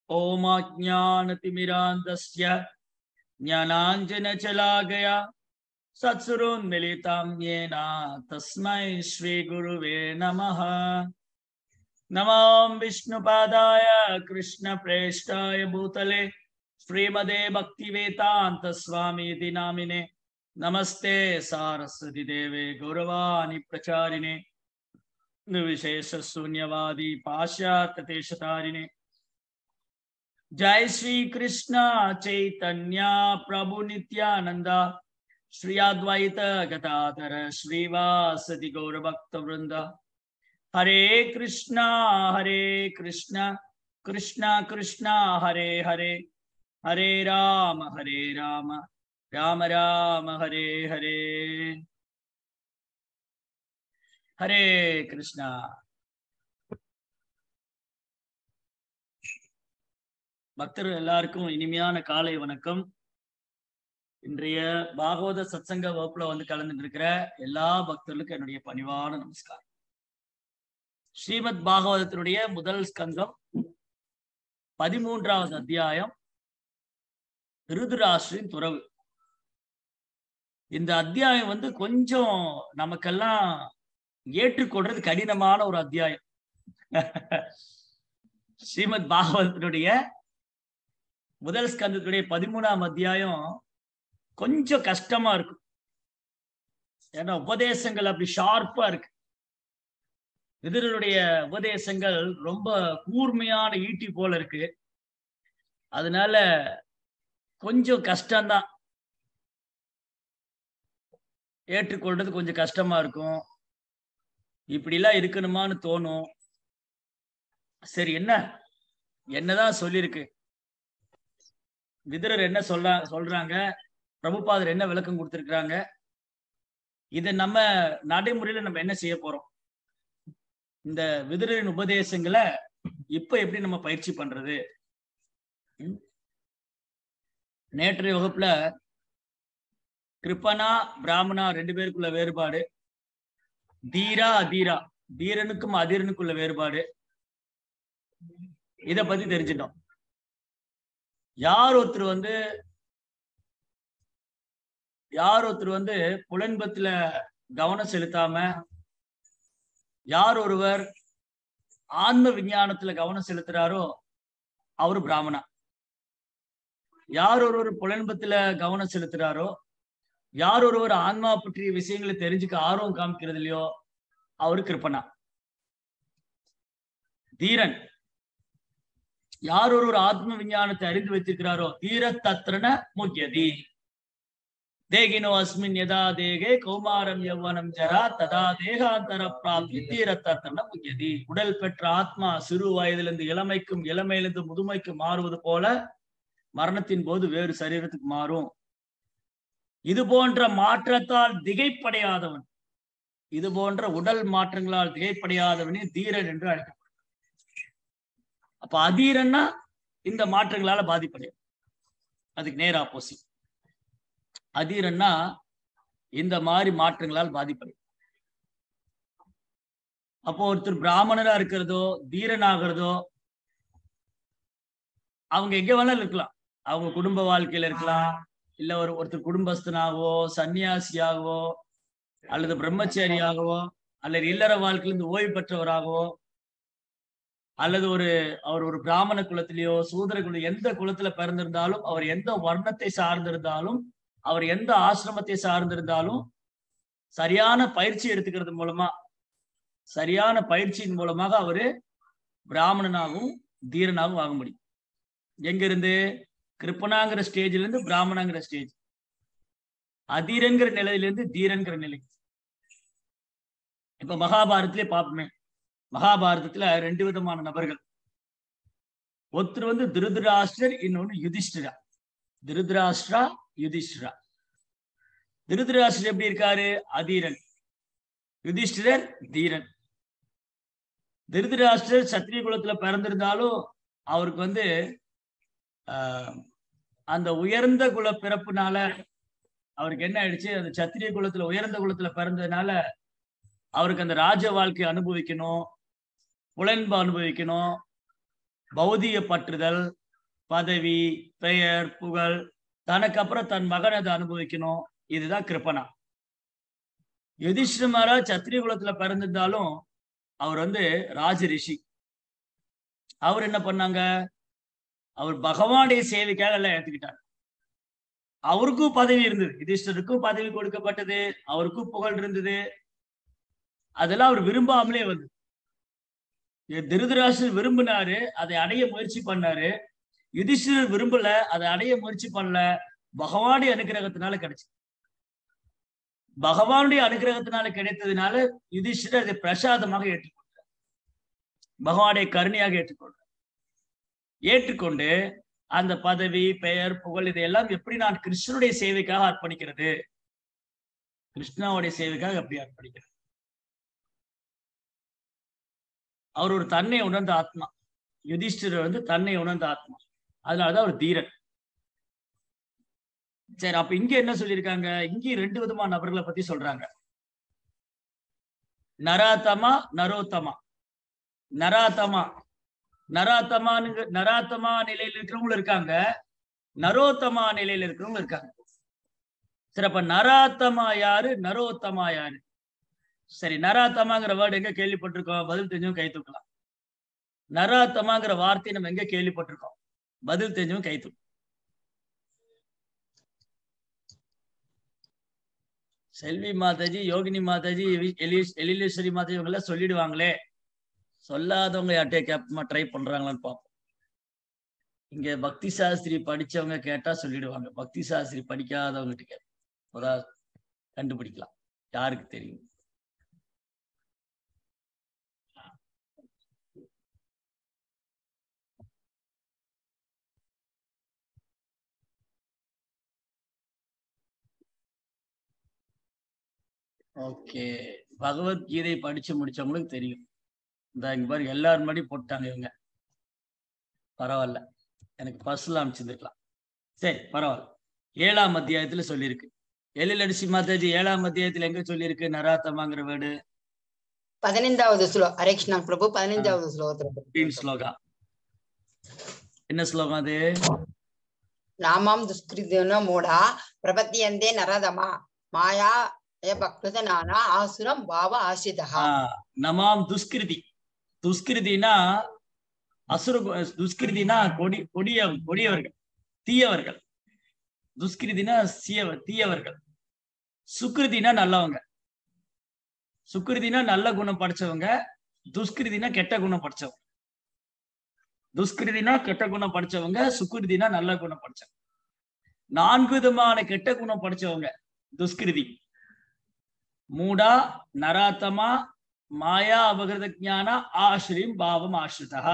ओमाज्ञानतिमिरान्धस्य ज्ञानाञ्जनचलागया सत्सुरोन्मिलितां येन तस्मै श्रीगुरुवे नमः नमो विष्णुपादाय कृष्णप्रेष्ठाय भूतले श्रीमदे भक्तिवेदान्तस्वामीति नामिने नमस्ते सारस्वती देवे गौरवाणि प्रचारिणे निर्विशेषशून्यवादी पाश्चात्यदेशतारिणे जय श्री कृष्ण चैतन्य प्रभु नित्यानंद श्री अद्वैत गदाधर श्रीवासदि गौरभक्त वृंद हरे कृष्णा हरे कृष्ण कृष्ण कृष्ण हरे हरे हरे राम हरे राम राम राम हरे हरे हरे कृष्णा பக்தர்கள் எல்லாருக்கும் இனிமையான காலை வணக்கம் இன்றைய பாகவத சத்சங்க வகுப்புல வந்து கலந்துட்டு இருக்கிற எல்லா பக்தர்களுக்கும் என்னுடைய பணிவான நமஸ்காரம் ஸ்ரீமத் பாகவதத்தினுடைய முதல் ஸ்கந்தம் பதிமூன்றாவது அத்தியாயம் ருதுராஷ்டிரின் துறவு இந்த அத்தியாயம் வந்து கொஞ்சம் நமக்கெல்லாம் ஏற்றுக்கொள்றது கடினமான ஒரு அத்தியாயம் ஸ்ரீமத் பாகவதத்தினுடைய முதல் ஸ்கந்தத்துடைய பதிமூணாம் அத்தியாயம் கொஞ்சம் கஷ்டமா இருக்கும் ஏன்னா உபதேசங்கள் அப்படி ஷார்ப்பா இருக்கு விதிரனுடைய உபதேசங்கள் ரொம்ப கூர்மையான ஈட்டி போல இருக்கு அதனால கொஞ்சம் கஷ்டம்தான் ஏற்றுக்கொள்றது கொஞ்சம் கஷ்டமா இருக்கும் இப்படிலாம் இருக்கணுமான்னு தோணும் சரி என்ன என்னதான் சொல்லியிருக்கு விதுரர் என்ன சொல்ற சொல்றாங்க பிரபுபாதர் என்ன விளக்கம் கொடுத்திருக்கிறாங்க இதை நம்ம நடைமுறையில நம்ம என்ன செய்ய போறோம் இந்த விதுரரின் உபதேசங்களை இப்ப எப்படி நம்ம பயிற்சி பண்றது நேற்றைய வகுப்புல கிருப்பனா பிராமணா ரெண்டு பேருக்குள்ள வேறுபாடு தீரா அதீரா தீரனுக்கும் அதீரனுக்குள்ள வேறுபாடு இத பத்தி தெரிஞ்சிட்டோம் யார் ஒருத்தர் வந்து யார் ஒருத்தர் வந்து புலன்பத்துல கவனம் செலுத்தாம யார் ஒருவர் ஆன்ம விஞ்ஞானத்துல கவனம் செலுத்துறாரோ அவரு பிராமணா யார் ஒருவர் புலன்பத்துல கவனம் செலுத்துறாரோ யார் ஒருவர் ஆன்மா பற்றிய விஷயங்களை தெரிஞ்சுக்க ஆர்வம் காமிக்கிறது இல்லையோ அவரு கிருப்பனா தீரன் யார் ஒருவர் ஆத்ம விஞ்ஞானத்தை அறிந்து வைத்திருக்கிறாரோ தீர தத்ரன முக்கியதி தேகினோ அஸ்மின் யதா தேகே கௌமாரம் யௌவனம் ஜரா ததா தேகாந்தர பிராப்தி தீர தத்ரன முக்கியதி உடல் பெற்ற ஆத்மா சிறு வயதிலிருந்து இளமைக்கும் இளமையிலிருந்து முதுமைக்கும் மாறுவது போல மரணத்தின் போது வேறு சரீரத்துக்கு மாறும் இது போன்ற மாற்றத்தால் திகைப்படையாதவன் இது போன்ற உடல் மாற்றங்களால் திகைப்படையாதவனே தீரன் என்று அழைக்கப்படும் அப்ப அதீரன்னா இந்த மாற்றங்களால பாதிப்படையும் அதுக்கு நேர் ஆப்போசிட் அதீரன்னா இந்த மாதிரி மாற்றங்களால் பாதிப்படையும் அப்போ ஒருத்தர் பிராமணரா இருக்கிறதோ தீரனாகிறதோ அவங்க எங்க வேணாலும் இருக்கலாம் அவங்க குடும்ப வாழ்க்கையில இருக்கலாம் இல்ல ஒரு ஒருத்தர் குடும்பஸ்தனாகவோ சன்னியாசியாகவோ அல்லது பிரம்மச்சாரியாகவோ அல்லது இல்லற வாழ்க்கையிலிருந்து ஓய்வு பெற்றவராகவோ அல்லது ஒரு அவர் ஒரு பிராமண குலத்திலேயோ சூதர குல எந்த குலத்துல பிறந்திருந்தாலும் அவர் எந்த வர்ணத்தை சார்ந்திருந்தாலும் அவர் எந்த ஆசிரமத்தை சார்ந்திருந்தாலும் சரியான பயிற்சி எடுத்துக்கிறது மூலமா சரியான பயிற்சியின் மூலமாக அவரு பிராமணனாகவும் தீரனாகவும் ஆக முடியும் எங்க இருந்து கிருப்பனாங்கிற ஸ்டேஜ்ல இருந்து பிராமணங்கிற ஸ்டேஜ் அதீரங்கிற நிலையிலிருந்து தீரன்கிற நிலை இப்ப மகாபாரத்திலே பார்ப்போமே மகாபாரதத்துல ரெண்டு விதமான நபர்கள் ஒருத்தர் வந்து திருதராஷ்டர் இன்னொன்னு யுதிஷ்டிரா திருதராஷ்டிரா யுதிஷ்டிரா திருதராஷ்டர் எப்படி இருக்காரு அதீரன் யுதிஷ்டிரர் தீரன் திருதராஷ்டர் சத்திரிய குலத்துல பிறந்திருந்தாலும் அவருக்கு வந்து ஆஹ் அந்த உயர்ந்த குல பிறப்புனால அவருக்கு என்ன ஆயிடுச்சு அந்த சத்திரிய குலத்துல உயர்ந்த குலத்துல பிறந்ததுனால அவருக்கு அந்த ராஜ வாழ்க்கையை அனுபவிக்கணும் புலன்பு அனுபவிக்கணும் பௌதிக பற்றுதல் பதவி பெயர் புகழ் தனக்கு அப்புறம் தன் மகன் அதை அனுபவிக்கணும் இதுதான் கிருப்பனா யுதிஷ்டிர மகாராஜ் சத்திரிய குலத்துல பிறந்திருந்தாலும் அவர் வந்து ராஜ ரிஷி அவர் என்ன பண்ணாங்க அவர் பகவானுடைய சேவைக்காக எல்லாம் ஏத்துக்கிட்டார் அவருக்கும் பதவி இருந்தது யுதிஷ்டருக்கும் பதவி கொடுக்கப்பட்டது அவருக்கும் புகழ் இருந்தது அதெல்லாம் அவர் விரும்பாமலே வந்து திருதராசர் விரும்பினாரு அதை அடைய முயற்சி பண்ணாரு யுதிஷ்டர் விரும்பல அதை அடைய முயற்சி பண்ணல பகவானுடைய அனுகிரகத்தினால கிடைச்சு பகவானுடைய அனுகிரகத்தினால கிடைத்ததுனால யுதிஷ்டர் அதை பிரசாதமாக ஏற்றுக்கொண்டார் பகவானுடைய கருணையாக ஏற்றுக்கொண்டார் ஏற்றுக்கொண்டு அந்த பதவி பெயர் புகழ் இதையெல்லாம் எப்படி நான் கிருஷ்ணனுடைய சேவைக்காக அர்ப்பணிக்கிறது கிருஷ்ணாவுடைய சேவைக்காக எப்படி அர்ப்பணிக்கிறது அவர் ஒரு தன்னை உணர்ந்த ஆத்மா யுதிஷ்டிரர் வந்து தன்னை உணர்ந்த ஆத்மா அதனாலதான் அவர் தீரன் சரி அப்ப இங்க என்ன சொல்லியிருக்காங்க இங்கேயும் ரெண்டு விதமான நபர்களை பத்தி சொல்றாங்க நராத்தமா நரோத்தமா நராத்தமா நராத்தமானுங்க நராத்தமா நிலையில இருக்கிறவங்களும் இருக்காங்க நரோத்தமா நிலையில இருக்கிறவங்களும் இருக்காங்க சரி அப்ப நராத்தமா யாரு நரோத்தமா யாரு சரி நராத்தமாங்கிற வேர்டு எங்க கேள்விப்பட்டிருக்கோம் பதில் தெரிஞ்சவங்க கை தூக்கலாம் நராத்தமாங்கிற வார்த்தையை நம்ம எங்க கேள்விப்பட்டிருக்கோம் பதில் தெரிஞ்சவங்க கை தூக்கும் செல்வி மாதாஜி யோகினி மாதாஜி எலிலேஸ்வரி மாதாஜி இவங்க எல்லாம் சொல்லிடுவாங்களே சொல்லாதவங்க யார்கிட்டயே கேப்பமா ட்ரை பண்றாங்களான்னு பார்ப்போம் இங்க பக்தி சாஸ்திரி படிச்சவங்க கேட்டா சொல்லிடுவாங்க பக்தி சாஸ்திரி படிக்காதவங்க கிட்ட கேட்போம் கண்டுபிடிக்கலாம் யாருக்கு தெரியும் ஓகே பகவத்கீதை படிச்சு முடிச்சவங்களுக்கு தெரியும் இந்த இங்க பாருங்க எல்லாரும் முன்னாடி போட்டாங்க இவங்க பரவாயில்ல எனக்கு பஸ்ல அமைச்சிருந்துக்கலாம் சரி பரவாயில்ல ஏழாம் அத்தியாயத்துல சொல்லியிருக்கு எழிலடிசி மாதாஜி ஏழாம் அத்தியாயத்துல எங்க சொல்லியிருக்கு நராத்தமாங்கிற வேர்டு பதினைந்தாவது ஸ்லோ ஹரே கிருஷ்ணா பிரபு பதினைஞ்சாவது ஸ்லோகத்துல ஸ்லோகா என்ன ஸ்லோகம் அது நாமாம் துஷ்கிருதன மூடா பிரபத்தியந்தே நரதமா மாயா பக்தனானா ஆசுரம் பாவ ஆசிரிதா நமாம் துஷ்கிருதி துஷ்கிருதினா அசுர துஷ்கிருதினா கொடி கொடிய கொடியவர்கள் தீயவர்கள் துஷ்கிருதினா சீயவ தீயவர்கள் சுக்கிருதினா நல்லவங்க சுக்கிருதினா நல்ல குணம் படிச்சவங்க துஷ்கிருதினா கெட்ட குணம் படிச்சவங்க துஷ்கிருதினா கெட்ட குணம் படிச்சவங்க சுக்கிருதினா நல்ல குணம் படிச்சவங்க நான்கு விதமான கெட்ட குணம் படிச்சவங்க துஷ்கிருதி மூடா நராத்தமா மாயா அபகிருத ஜான ஆசிரியம் பாவம் ஆசிரிதா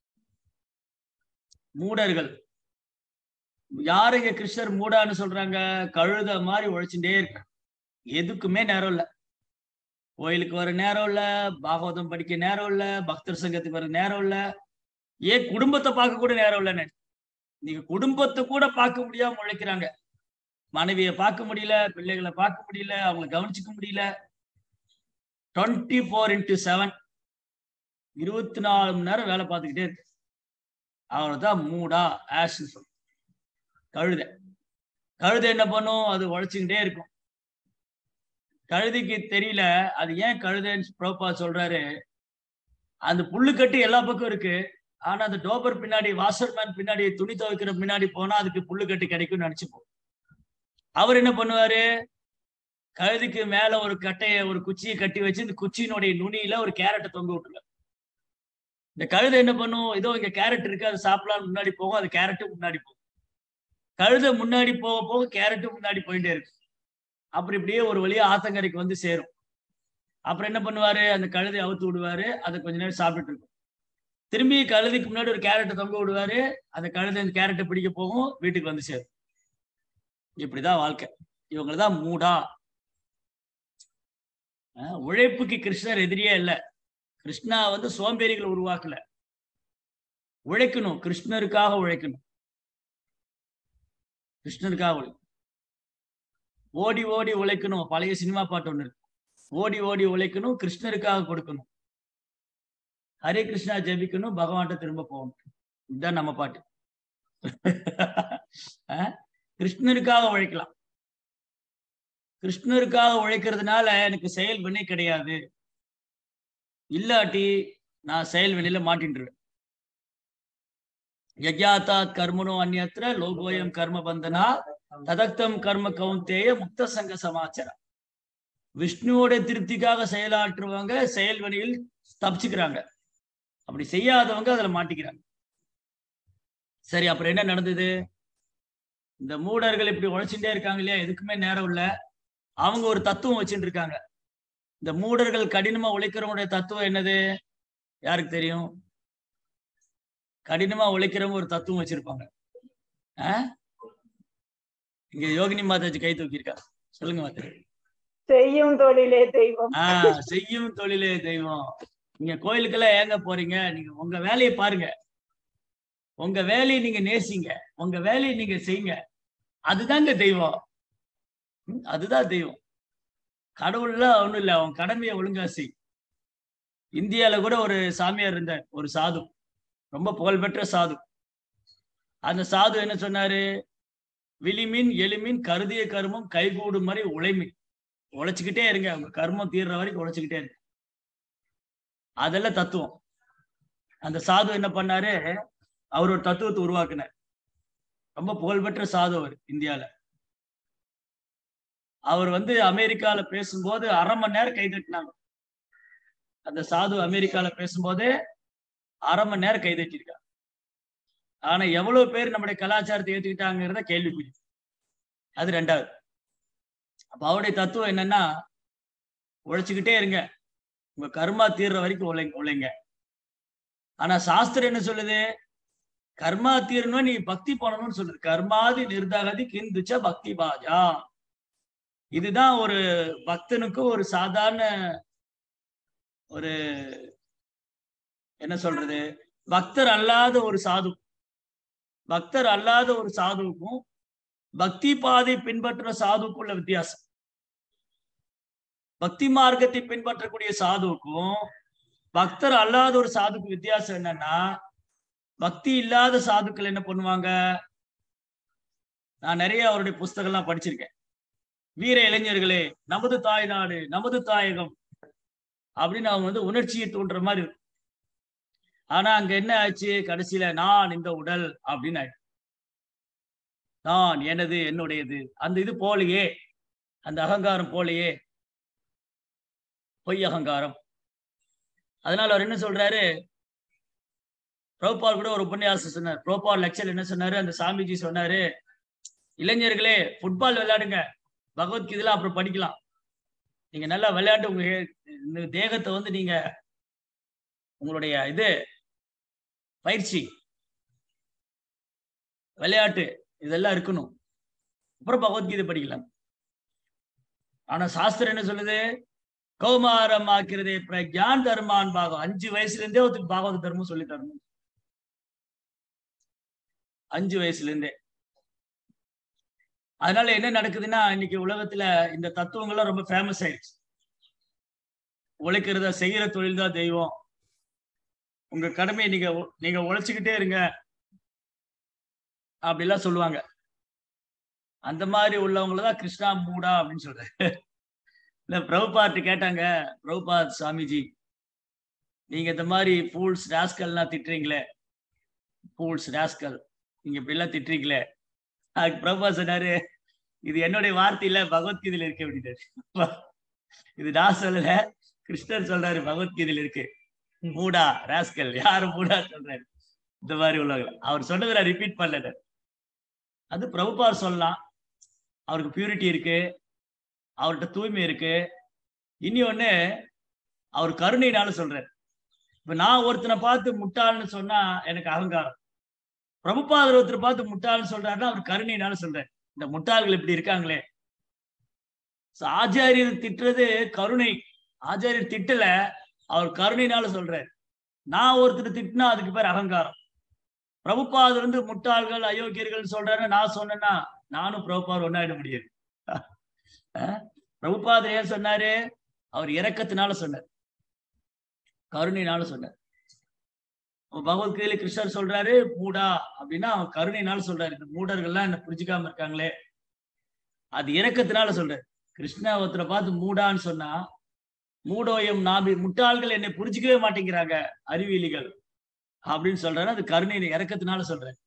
மூடர்கள் யாருங்க கிருஷ்ணர் மூடான்னு சொல்றாங்க கழுத மாதிரி உழைச்சுட்டே இருக்க எதுக்குமே நேரம் இல்ல கோயிலுக்கு வர நேரம் இல்ல பாகவதம் படிக்க நேரம் இல்ல பக்தர் சங்கத்துக்கு வர நேரம் இல்ல ஏன் குடும்பத்தை பார்க்க கூட நேரம் இல்லைன்னு நீங்க குடும்பத்தை கூட பார்க்க முடியாம உழைக்கிறாங்க மனைவியை பார்க்க முடியல பிள்ளைகளை பார்க்க முடியல அவங்களை கவனிச்சுக்க முடியல டுவெண்ட்டி ஃபோர் இன்ட்டு செவன் இருபத்தி நாலு மணி நேரம் வேலை பார்த்துக்கிட்டே இருக்கு அவர் தான் மூடா ஆஷ் சொல்லும் கழுதை கழுதை என்ன பண்ணும் அது உழைச்சிக்கிட்டே இருக்கும் கழுதைக்கு தெரியல அது ஏன் கழுதைன்னு ப்ரோப்பா சொல்றாரு அந்த புல்லு கட்டு எல்லா பக்கம் இருக்கு ஆனா அந்த டோபர் பின்னாடி வாஷர்மேன் பின்னாடி துணி துவைக்கிற பின்னாடி போனா அதுக்கு புல்லு கட்டு கிடைக்கும்னு நினைச்சுப்போம் அவர் என்ன பண்ணுவாரு கழுதிக்கு மேல ஒரு கட்டைய ஒரு குச்சியை கட்டி வச்சு இந்த குச்சியினுடைய நுனியில ஒரு கேரட்டை தொங்க விட்டுருங்க இந்த கழுதை என்ன பண்ணும் ஏதோ இங்க கேரட் இருக்கு அது சாப்பிடலாம் முன்னாடி போகும் அது கேரட்டும் முன்னாடி போகும் கழுதை முன்னாடி போக போக கேரட்டும் முன்னாடி போயிட்டே இருக்கு அப்புறம் இப்படியே ஒரு வழியா ஆத்தங்கரைக்கு வந்து சேரும் அப்புறம் என்ன பண்ணுவாரு அந்த கழுதை அவுத்து விடுவாரு அதை கொஞ்ச நேரம் சாப்பிட்டுட்டு இருக்கும் திரும்பி கழுதைக்கு முன்னாடி ஒரு கேரட்டை தொங்க விடுவாரு அந்த கழுதை அந்த கேரட்டை பிடிக்க போகும் வீட்டுக்கு வந்து சேரும் இப்படிதான் வாழ்க்கை இவங்களதான் மூடா உழைப்புக்கு கிருஷ்ணர் எதிரியே இல்ல கிருஷ்ணா வந்து சோம்பேறிகளை உருவாக்கல உழைக்கணும் கிருஷ்ணருக்காக உழைக்கணும் கிருஷ்ணருக்காக உழைக்கணும் ஓடி ஓடி உழைக்கணும் பழைய சினிமா பாட்டு ஒண்ணு இருக்கு ஓடி ஓடி உழைக்கணும் கிருஷ்ணருக்காக கொடுக்கணும் ஹரே கிருஷ்ணா ஜெபிக்கணும் பகவான்கிட்ட திரும்ப போகணும் இதுதான் நம்ம பாட்டு அஹ் கிருஷ்ணருக்காக உழைக்கலாம் கிருஷ்ணருக்காக உழைக்கிறதுனால எனக்கு செயல் வினை கிடையாது இல்லாட்டி நான் செயல் வினையில மாட்டின்றுவேன் யஜ்யாத்தாத் கர்மனோ அந்நியத்திர லோகோயம் கர்ம பந்தனா ததக்தம் கர்ம கவுந்தேய முக்த சங்க சமாச்சாரம் விஷ்ணுவோட திருப்திக்காக செயலாற்றுறவங்க செயல் வினையில் தப்பிச்சுக்கிறாங்க அப்படி செய்யாதவங்க அதுல மாட்டிக்கிறாங்க சரி அப்புறம் என்ன நடந்தது இந்த மூடர்கள் இப்படி உழைச்சுட்டே இருக்காங்க இல்லையா எதுக்குமே நேரம் இல்ல அவங்க ஒரு தத்துவம் வச்சுட்டு இருக்காங்க இந்த மூடர்கள் கடினமா உழைக்கிறவங்களுடைய தத்துவம் என்னது யாருக்கு தெரியும் கடினமா உழைக்கிறவங்க ஒரு தத்துவம் வச்சிருப்பாங்க ஆ? இங்க யோகினி மாதாஜி கை தூக்கியிருக்கா சொல்லுங்க மாதா செய்யும் தொழிலே தெய்வம் ஆஹ் செய்யும் தொழிலே தெய்வம் நீங்க கோயிலுக்கெல்லாம் ஏங்க போறீங்க நீங்க உங்க வேலையை பாருங்க உங்க வேலையை நீங்க நேசிங்க உங்க வேலையை நீங்க செய்யுங்க அதுதாங்க தெய்வம் ம், அதுதான் தெய்வம் கடவுள்லாம் ஒண்ணும் இல்ல அவன் கடமையை ஒழுங்கா செய் இந்தியால கூட ஒரு சாமியார் இருந்தார் ஒரு சாது ரொம்ப புகழ்பெற்ற சாது அந்த சாது என்ன சொன்னாரு விளிமின் எளிமின் கருதிய கருமம் கைகூடும் மாதிரி உழைமின் உழைச்சுக்கிட்டே இருங்க உங்க கர்மம் தீர்ற வரைக்கும் உழைச்சுக்கிட்டே இருங்க அதெல்லாம் தத்துவம் அந்த சாது என்ன பண்ணாரு அவர் ஒரு தத்துவத்தை உருவாக்குனார் ரொம்ப புகழ்பெற்ற சாது அவர் இந்தியால அவர் வந்து அமெரிக்கால பேசும்போது அரை மணி நேரம் கை தட்டினாங்க அந்த சாது அமெரிக்கால பேசும்போது அரை மணி நேரம் கை தட்டியிருக்காங்க ஆனா எவ்வளவு பேர் நம்முடைய கலாச்சாரத்தை ஏத்துக்கிட்டாங்கிறத கேள்விக்குறி அது ரெண்டாவது அப்ப அவருடைய தத்துவம் என்னன்னா உழைச்சுக்கிட்டே இருங்க உங்க கர்மா தீர்ற வரைக்கும் உழைங்க உழைங்க ஆனா சாஸ்திரம் என்ன சொல்லுது கர்மா தீரணும் நீ பக்தி பண்ணணும்னு சொல்லுது கர்மாதி நிர்தாகதி கிந்துச்ச பக்தி பாஜா இதுதான் ஒரு பக்தனுக்கு ஒரு சாதாரண ஒரு என்ன சொல்றது பக்தர் அல்லாத ஒரு சாது பக்தர் அல்லாத ஒரு சாதுவுக்கும் பக்தி பாதை பின்பற்ற சாதுக்குள்ள வித்தியாசம் பக்தி மார்க்கத்தை பின்பற்றக்கூடிய சாதுவுக்கும் பக்தர் அல்லாத ஒரு சாதுக்கு வித்தியாசம் என்னன்னா பக்தி இல்லாத சாதுக்கள் என்ன பண்ணுவாங்க நான் நிறைய அவருடைய புஸ்தகம்லாம் படிச்சிருக்கேன் வீர இளைஞர்களே நமது தாய் நாடு நமது தாயகம் அப்படின்னு அவங்க வந்து உணர்ச்சியை தூண்டுற மாதிரி இருக்கும் ஆனா அங்க என்ன ஆச்சு கடைசியில நான் இந்த உடல் அப்படின்னு ஆயிடுச்சு நான் எனது என்னுடையது அந்த இது போலையே அந்த அகங்காரம் போலையே பொய் அகங்காரம் அதனால அவர் என்ன சொல்றாரு பிரபுபால் கூட ஒரு உபன்யாசம் சொன்னார் பிரபுபால் லெக்சர் என்ன சொன்னாரு அந்த சாமிஜி சொன்னாரு இளைஞர்களே ஃபுட்பால் விளையாடுங்க பகவத்கீதைலாம் அப்புறம் படிக்கலாம் நீங்க நல்லா விளையாட்டு உங்க ஹே- இந்த தேகத்தை வந்து நீங்க உங்களுடைய இது பயிற்சி விளையாட்டு இதெல்லாம் இருக்கணும் அப்புறம் பகவத்கீதை படிக்கலாம் ஆனா சாஸ்திரம் என்ன சொல்லுது கௌமாரம் ஆக்கிறதே பிரஜான் தர்மான் பாகம் அஞ்சு வயசுல இருந்தே ஒருத்தருக்கு பாகவத தர்மம் சொல்லி தரணும் அஞ்சு வயசுல இருந்தே அதனால என்ன நடக்குதுன்னா இன்னைக்கு உலகத்துல இந்த தத்துவங்கள்லாம் ரொம்ப ஃபேமஸ் ஆயிடுச்சு உழைக்கிறத செய்யற தொழில் தான் தெய்வம் உங்க கடமையை நீங்க உ- நீங்க உழைச்சுக்கிட்டே இருங்க அப்படிலாம் சொல்லுவாங்க அந்த மாதிரி உள்ளவங்கள தான் கிருஷ்ணா மூடா அப்படின்னு சொல்றாரு இல்ல பிரபுபாட்டு கேட்டாங்க பிரபுபாத் சாமிஜி நீங்க இந்த மாதிரி ஃபூல்ஸ் ராஸ்கல்லாம் திட்டுறீங்களே ஃபூல்ஸ் ராஸ்கல் நீங்க இப்படி எல்லாம் திட்டுறீங்களே அதுக்கு பிரபுபா சொன்னாரு இது என்னுடைய வார்த்தை இல்ல பகவத்கீதையில இருக்கு அப்படின்னாரு இது நான் சொல்லல கிருஷ்ணர் சொல்றாரு பகவத்கீதையில இருக்கு மூடா ராஸ்கல் யாரு மூடா சொல்றாரு இந்த மாதிரி உள்ளவங்க அவர் சொன்னதை நான் ரிப்பீட் பண்ணல அது பிரபுபார் சொல்லலாம் அவருக்கு பியூரிட்டி இருக்கு அவர்கிட்ட தூய்மை இருக்கு இனி ஒண்ணு அவர் கருணையினால சொல்றாரு இப்ப நான் ஒருத்தனை பார்த்து முட்டாள்னு சொன்னா எனக்கு அகங்காரம் பிரபுபாதர் ஒருத்தர் பார்த்து முட்டாள்னு சொல்றாருன்னா அவர் கருணையினால சொல்றாரு இந்த முட்டாள்கள் இப்படி இருக்காங்களே So, ஆச்சாரியர் திட்டுறது கருணை ஆச்சாரியர் திட்டல அவர் கருணையினால சொல்றாரு நான் ஒருத்தர் திட்டினா அதுக்கு பேர் அகங்காரம் பிரபுபாதர் வந்து முட்டாள்கள் அயோக்கியர்கள் சொல்றாரு நான் சொன்னேன்னா நானும் பிரபுபாதர் ஒன்னாயிட முடியாது அஹ்? பிரபுபாதர் ஏன் சொன்னாரு அவர் இரக்கத்தினால சொன்னார் கருணையினால சொன்னார் பகவத்கீதையில கிருஷ்ணர் சொல்றாரு மூடா அப்படின்னா அவன் கருணையினால சொல்றாரு இந்த மூடர்கள்லாம் என்ன புரிஞ்சுக்காம இருக்காங்களே அது இறக்கத்தினால சொல்றாரு கிருஷ்ணா ஒருத்தரை பார்த்து மூடான்னு சொன்னா மூடோயம் நாபி முட்டாள்கள் என்னை புரிஞ்சுக்கவே மாட்டேங்கிறாங்க அறிவியலிகள் அப்படின்னு சொல்றாரு அது கருணை இறக்கத்தினால சொல்றாரு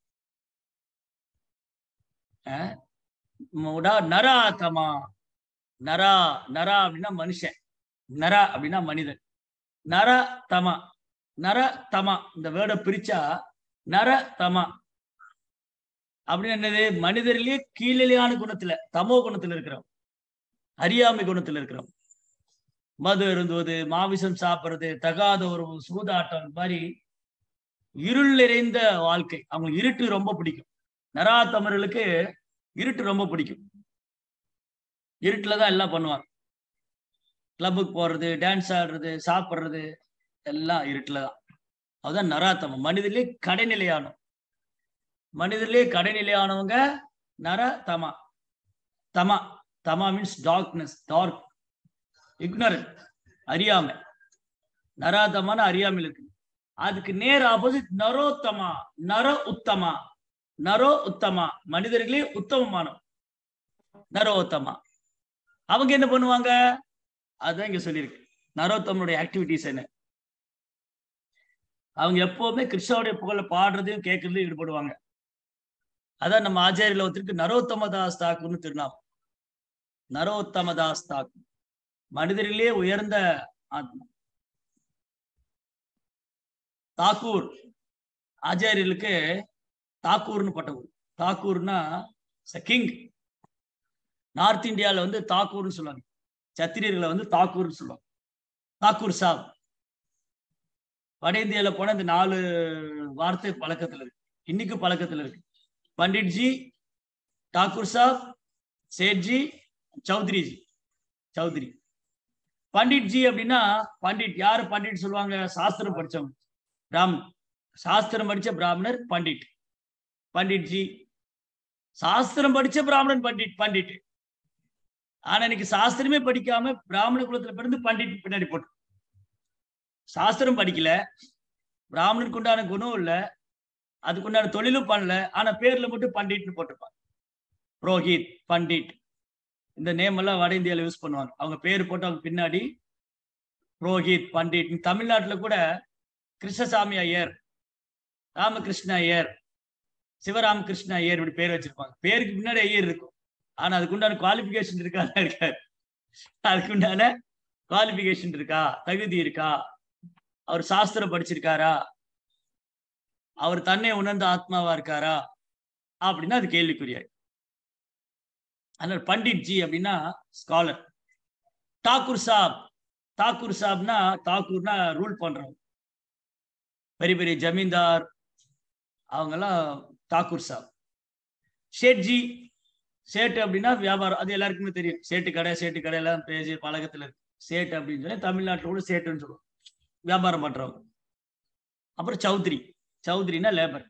அஹ் மூடா நரா தமா நரா நரா அப்படின்னா மனுஷன் நரா அப்படின்னா மனிதன் நர தமா நர தமா இந்த வேர்டை பிரிச்சா நர தமா அப்படின்னு என்னது மனிதரிலேயே கீழிலையான குணத்துல தமோ குணத்துல இருக்கிறோம் அறியாமை குணத்துல இருக்கிறோம் மது அருந்துவது மாமிசம் சாப்பிடுறது தகாத ஒரு சூதாட்டம் இந்த மாதிரி இருள் நிறைந்த வாழ்க்கை அவங்களுக்கு இருட்டு ரொம்ப பிடிக்கும் நரா தமிழர்களுக்கு இருட்டு ரொம்ப பிடிக்கும் இருட்டுல தான் எல்லாம் பண்ணுவாங்க கிளப்புக்கு போறது டான்ஸ் ஆடுறது சாப்பிடுறது எல்லாம் இருட்டுல தான் அதுதான் நராத்தமம் மனிதர்லயே கடைநிலையானவங்க மனிதர்லயே கடைநிலையானவங்க நர தமா தமா தமா மீன்ஸ் டார்க்னஸ் டார்க் இக்னரண்ட் அறியாமை நராதமான அறியாமல் இருக்கு அதுக்கு நேர் ஆப்போசிட் நரோத்தமா நர உத்தமா நரோ உத்தமா மனிதர்களே உத்தமமானவன் நரோத்தமா அவங்க என்ன பண்ணுவாங்க அதுதான் இங்க சொல்லியிருக்கு நரோத்தமனுடைய ஆக்டிவிட்டிஸ் என்ன அவங்க எப்பவுமே கிருஷ்ணாவுடைய புகழ பாடுறதையும் கேட்கறதையும் ஈடுபடுவாங்க அதான் நம்ம ஆச்சாரியில ஒருத்தருக்கு நரோத்தமதாஸ் தாக்குன்னு திருநாமம் நரோத்தமதாஸ் தாக்கு மனிதரிலே உயர்ந்த ஆத்மா தாக்கூர் ஆச்சாரியர்களுக்கு தாக்கூர்னு பட்டவர் தாக்கூர்னா கிங் நார்த் இந்தியால வந்து தாக்கூர்னு சொல்லுவாங்க சத்திரியர்களை வந்து தாக்கூர்னு சொல்லுவாங்க தாக்கூர் சாப் வட இந்தியால போன இந்த நாலு வார்த்தை பழக்கத்துல இருக்கு இன்னைக்கு பழக்கத்துல இருக்கு பண்டிட்ஜி தாக்கூர் சாப் சேட்ஜி சௌத்ரிஜி சௌத்ரி பண்டிட்ஜி அப்படின்னா பண்டிட் யாரு பண்டிட் சொல்லுவாங்க சாஸ்திரம் படிச்சவங்க பிராமண் சாஸ்திரம் படிச்ச பிராமணர் பண்டிட் பண்டிட்ஜி சாஸ்திரம் படிச்ச பிராமணன் பண்டிட் பண்டிட் ஆனா இன்னைக்கு சாஸ்திரமே படிக்காம பிராமண குலத்துல பிறந்து பண்டிட் பின்னாடி போட்டு சாஸ்திரம் படிக்கல பிராமணனுக்கு உண்டான குணம் இல்ல அதுக்குண்டான தொழிலும் பண்ணல ஆனா பேர்ல மட்டும் பண்டிட்னு போட்டிருப்பாங்க புரோஹித் பண்டிட் இந்த நேம் எல்லாம் வட இந்தியால யூஸ் பண்ணுவாங்க அவங்க பேர் போட்டு அவங்க பின்னாடி புரோஹித் பண்டிட் தமிழ்நாட்டுல கூட கிருஷ்ணசாமி ஐயர் ராமகிருஷ்ண ஐயர் சிவராமகிருஷ்ண ஐயர் இப்படி பேர் வச்சிருப்பாங்க பேருக்கு முன்னாடி ஐயர் இருக்கும் ஆனா அதுக்குண்டான குவாலிபிகேஷன் இருக்கா இருக்காது அதுக்குண்டான குவாலிபிகேஷன் இருக்கா தகுதி இருக்கா அவர் சாஸ்திரம் படிச்சிருக்காரா அவர் தன்னை உணர்ந்த ஆத்மாவா இருக்காரா அப்படின்னா அது கேள்விக்குரியாய் அதனால பண்டிட் ஜி அப்படின்னா ஸ்காலர் தாக்கூர் சாப் தாக்கூர் சாப்னா தாக்கூர்னா ரூல் பண்றவங்க பெரிய பெரிய ஜமீன்தார் அவங்கெல்லாம் தாக்கூர் சாப் ஷேட்ஜி சேட்டு அப்படின்னா வியாபாரம் அது எல்லாருக்குமே தெரியும் சேட்டு கடை சேட்டு கடை எல்லாம் பேசி பழக்கத்துல இருக்கு சேட்டு அப்படின்னு சொல்லி தமிழ்நாட்டில் கூட சேட்டுன்னு சொல்லுவோம் வியாபாரம் பண்றவங்க அப்புறம் சௌத்ரி சௌத்ரினா லேபர்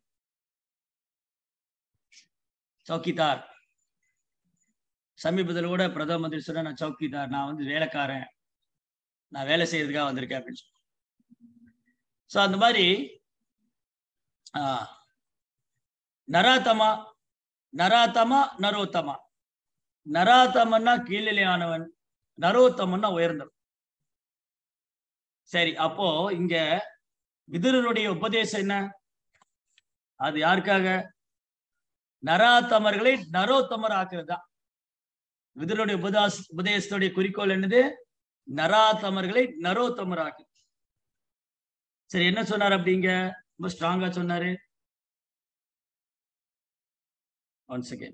சௌக்கிதார் சமீபத்தில் கூட பிரதம மந்திரி சொன்ன நான் சௌக்கிதார் நான் வந்து வேலைக்காரன் நான் வேலை செய்யறதுக்காக வந்திருக்கேன் அப்படின்னு சொல்லி ஸோ அந்த மாதிரி ஆஹ் நராத்தமா நராத்தமா நரோத்தமா நராத்தமன்னா கீழ்நிலையானவன் நரோத்தமன்னா உயர்ந்தவன் சரி அப்போ இங்க விதுரனுடைய உபதேசம் என்ன அது யாருக்காக நராத்தமர்களை நரோத்தமர் ஆக்குறது தான் விதுரனுடைய உபதாஸ் உபதேசத்துடைய குறிக்கோள் என்னது நராத்தமர்களை நரோத்தமர் ஆக்கு சரி என்ன சொன்னார் அப்படிங்க ரொம்ப ஸ்ட்ராங்கா சொன்னாரு ஒன் செகண்ட்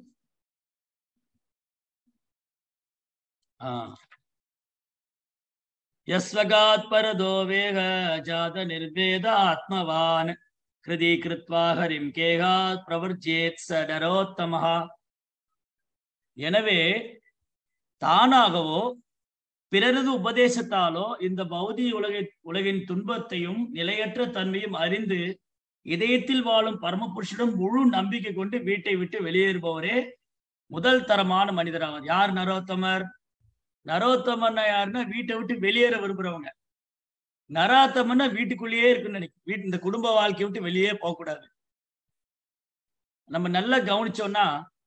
யஸ்வகாத் பரதோ வேக ஜாத நிர்வேத ஆத்மவான் கிருதி கிருத்வா ஹரிம் கேகாத் பிரவர்ஜேத் ச நரோத்தமஹா எனவே தானாகவோ பிறரது உபதேசத்தாலோ இந்த பௌதிக உலகை உலகின் துன்பத்தையும் நிலையற்ற தன்மையும் அறிந்து இதயத்தில் வாழும் பரமபுருஷனும் முழு நம்பிக்கை கொண்டு வீட்டை விட்டு வெளியேறுபவரே முதல் தரமான மனிதராவார் யார் நரோத்தமர் நரோத்தமர்னா யாருன்னா வீட்டை விட்டு வெளியேற விரும்புறவங்க நராத்தம்னா வீட்டுக்குள்ளேயே இருக்குன்னு நினைக்கும் வீட்டு இந்த குடும்ப வாழ்க்கையை விட்டு வெளியே போகக்கூடாது நம்ம நல்லா கவனிச்சோம்னா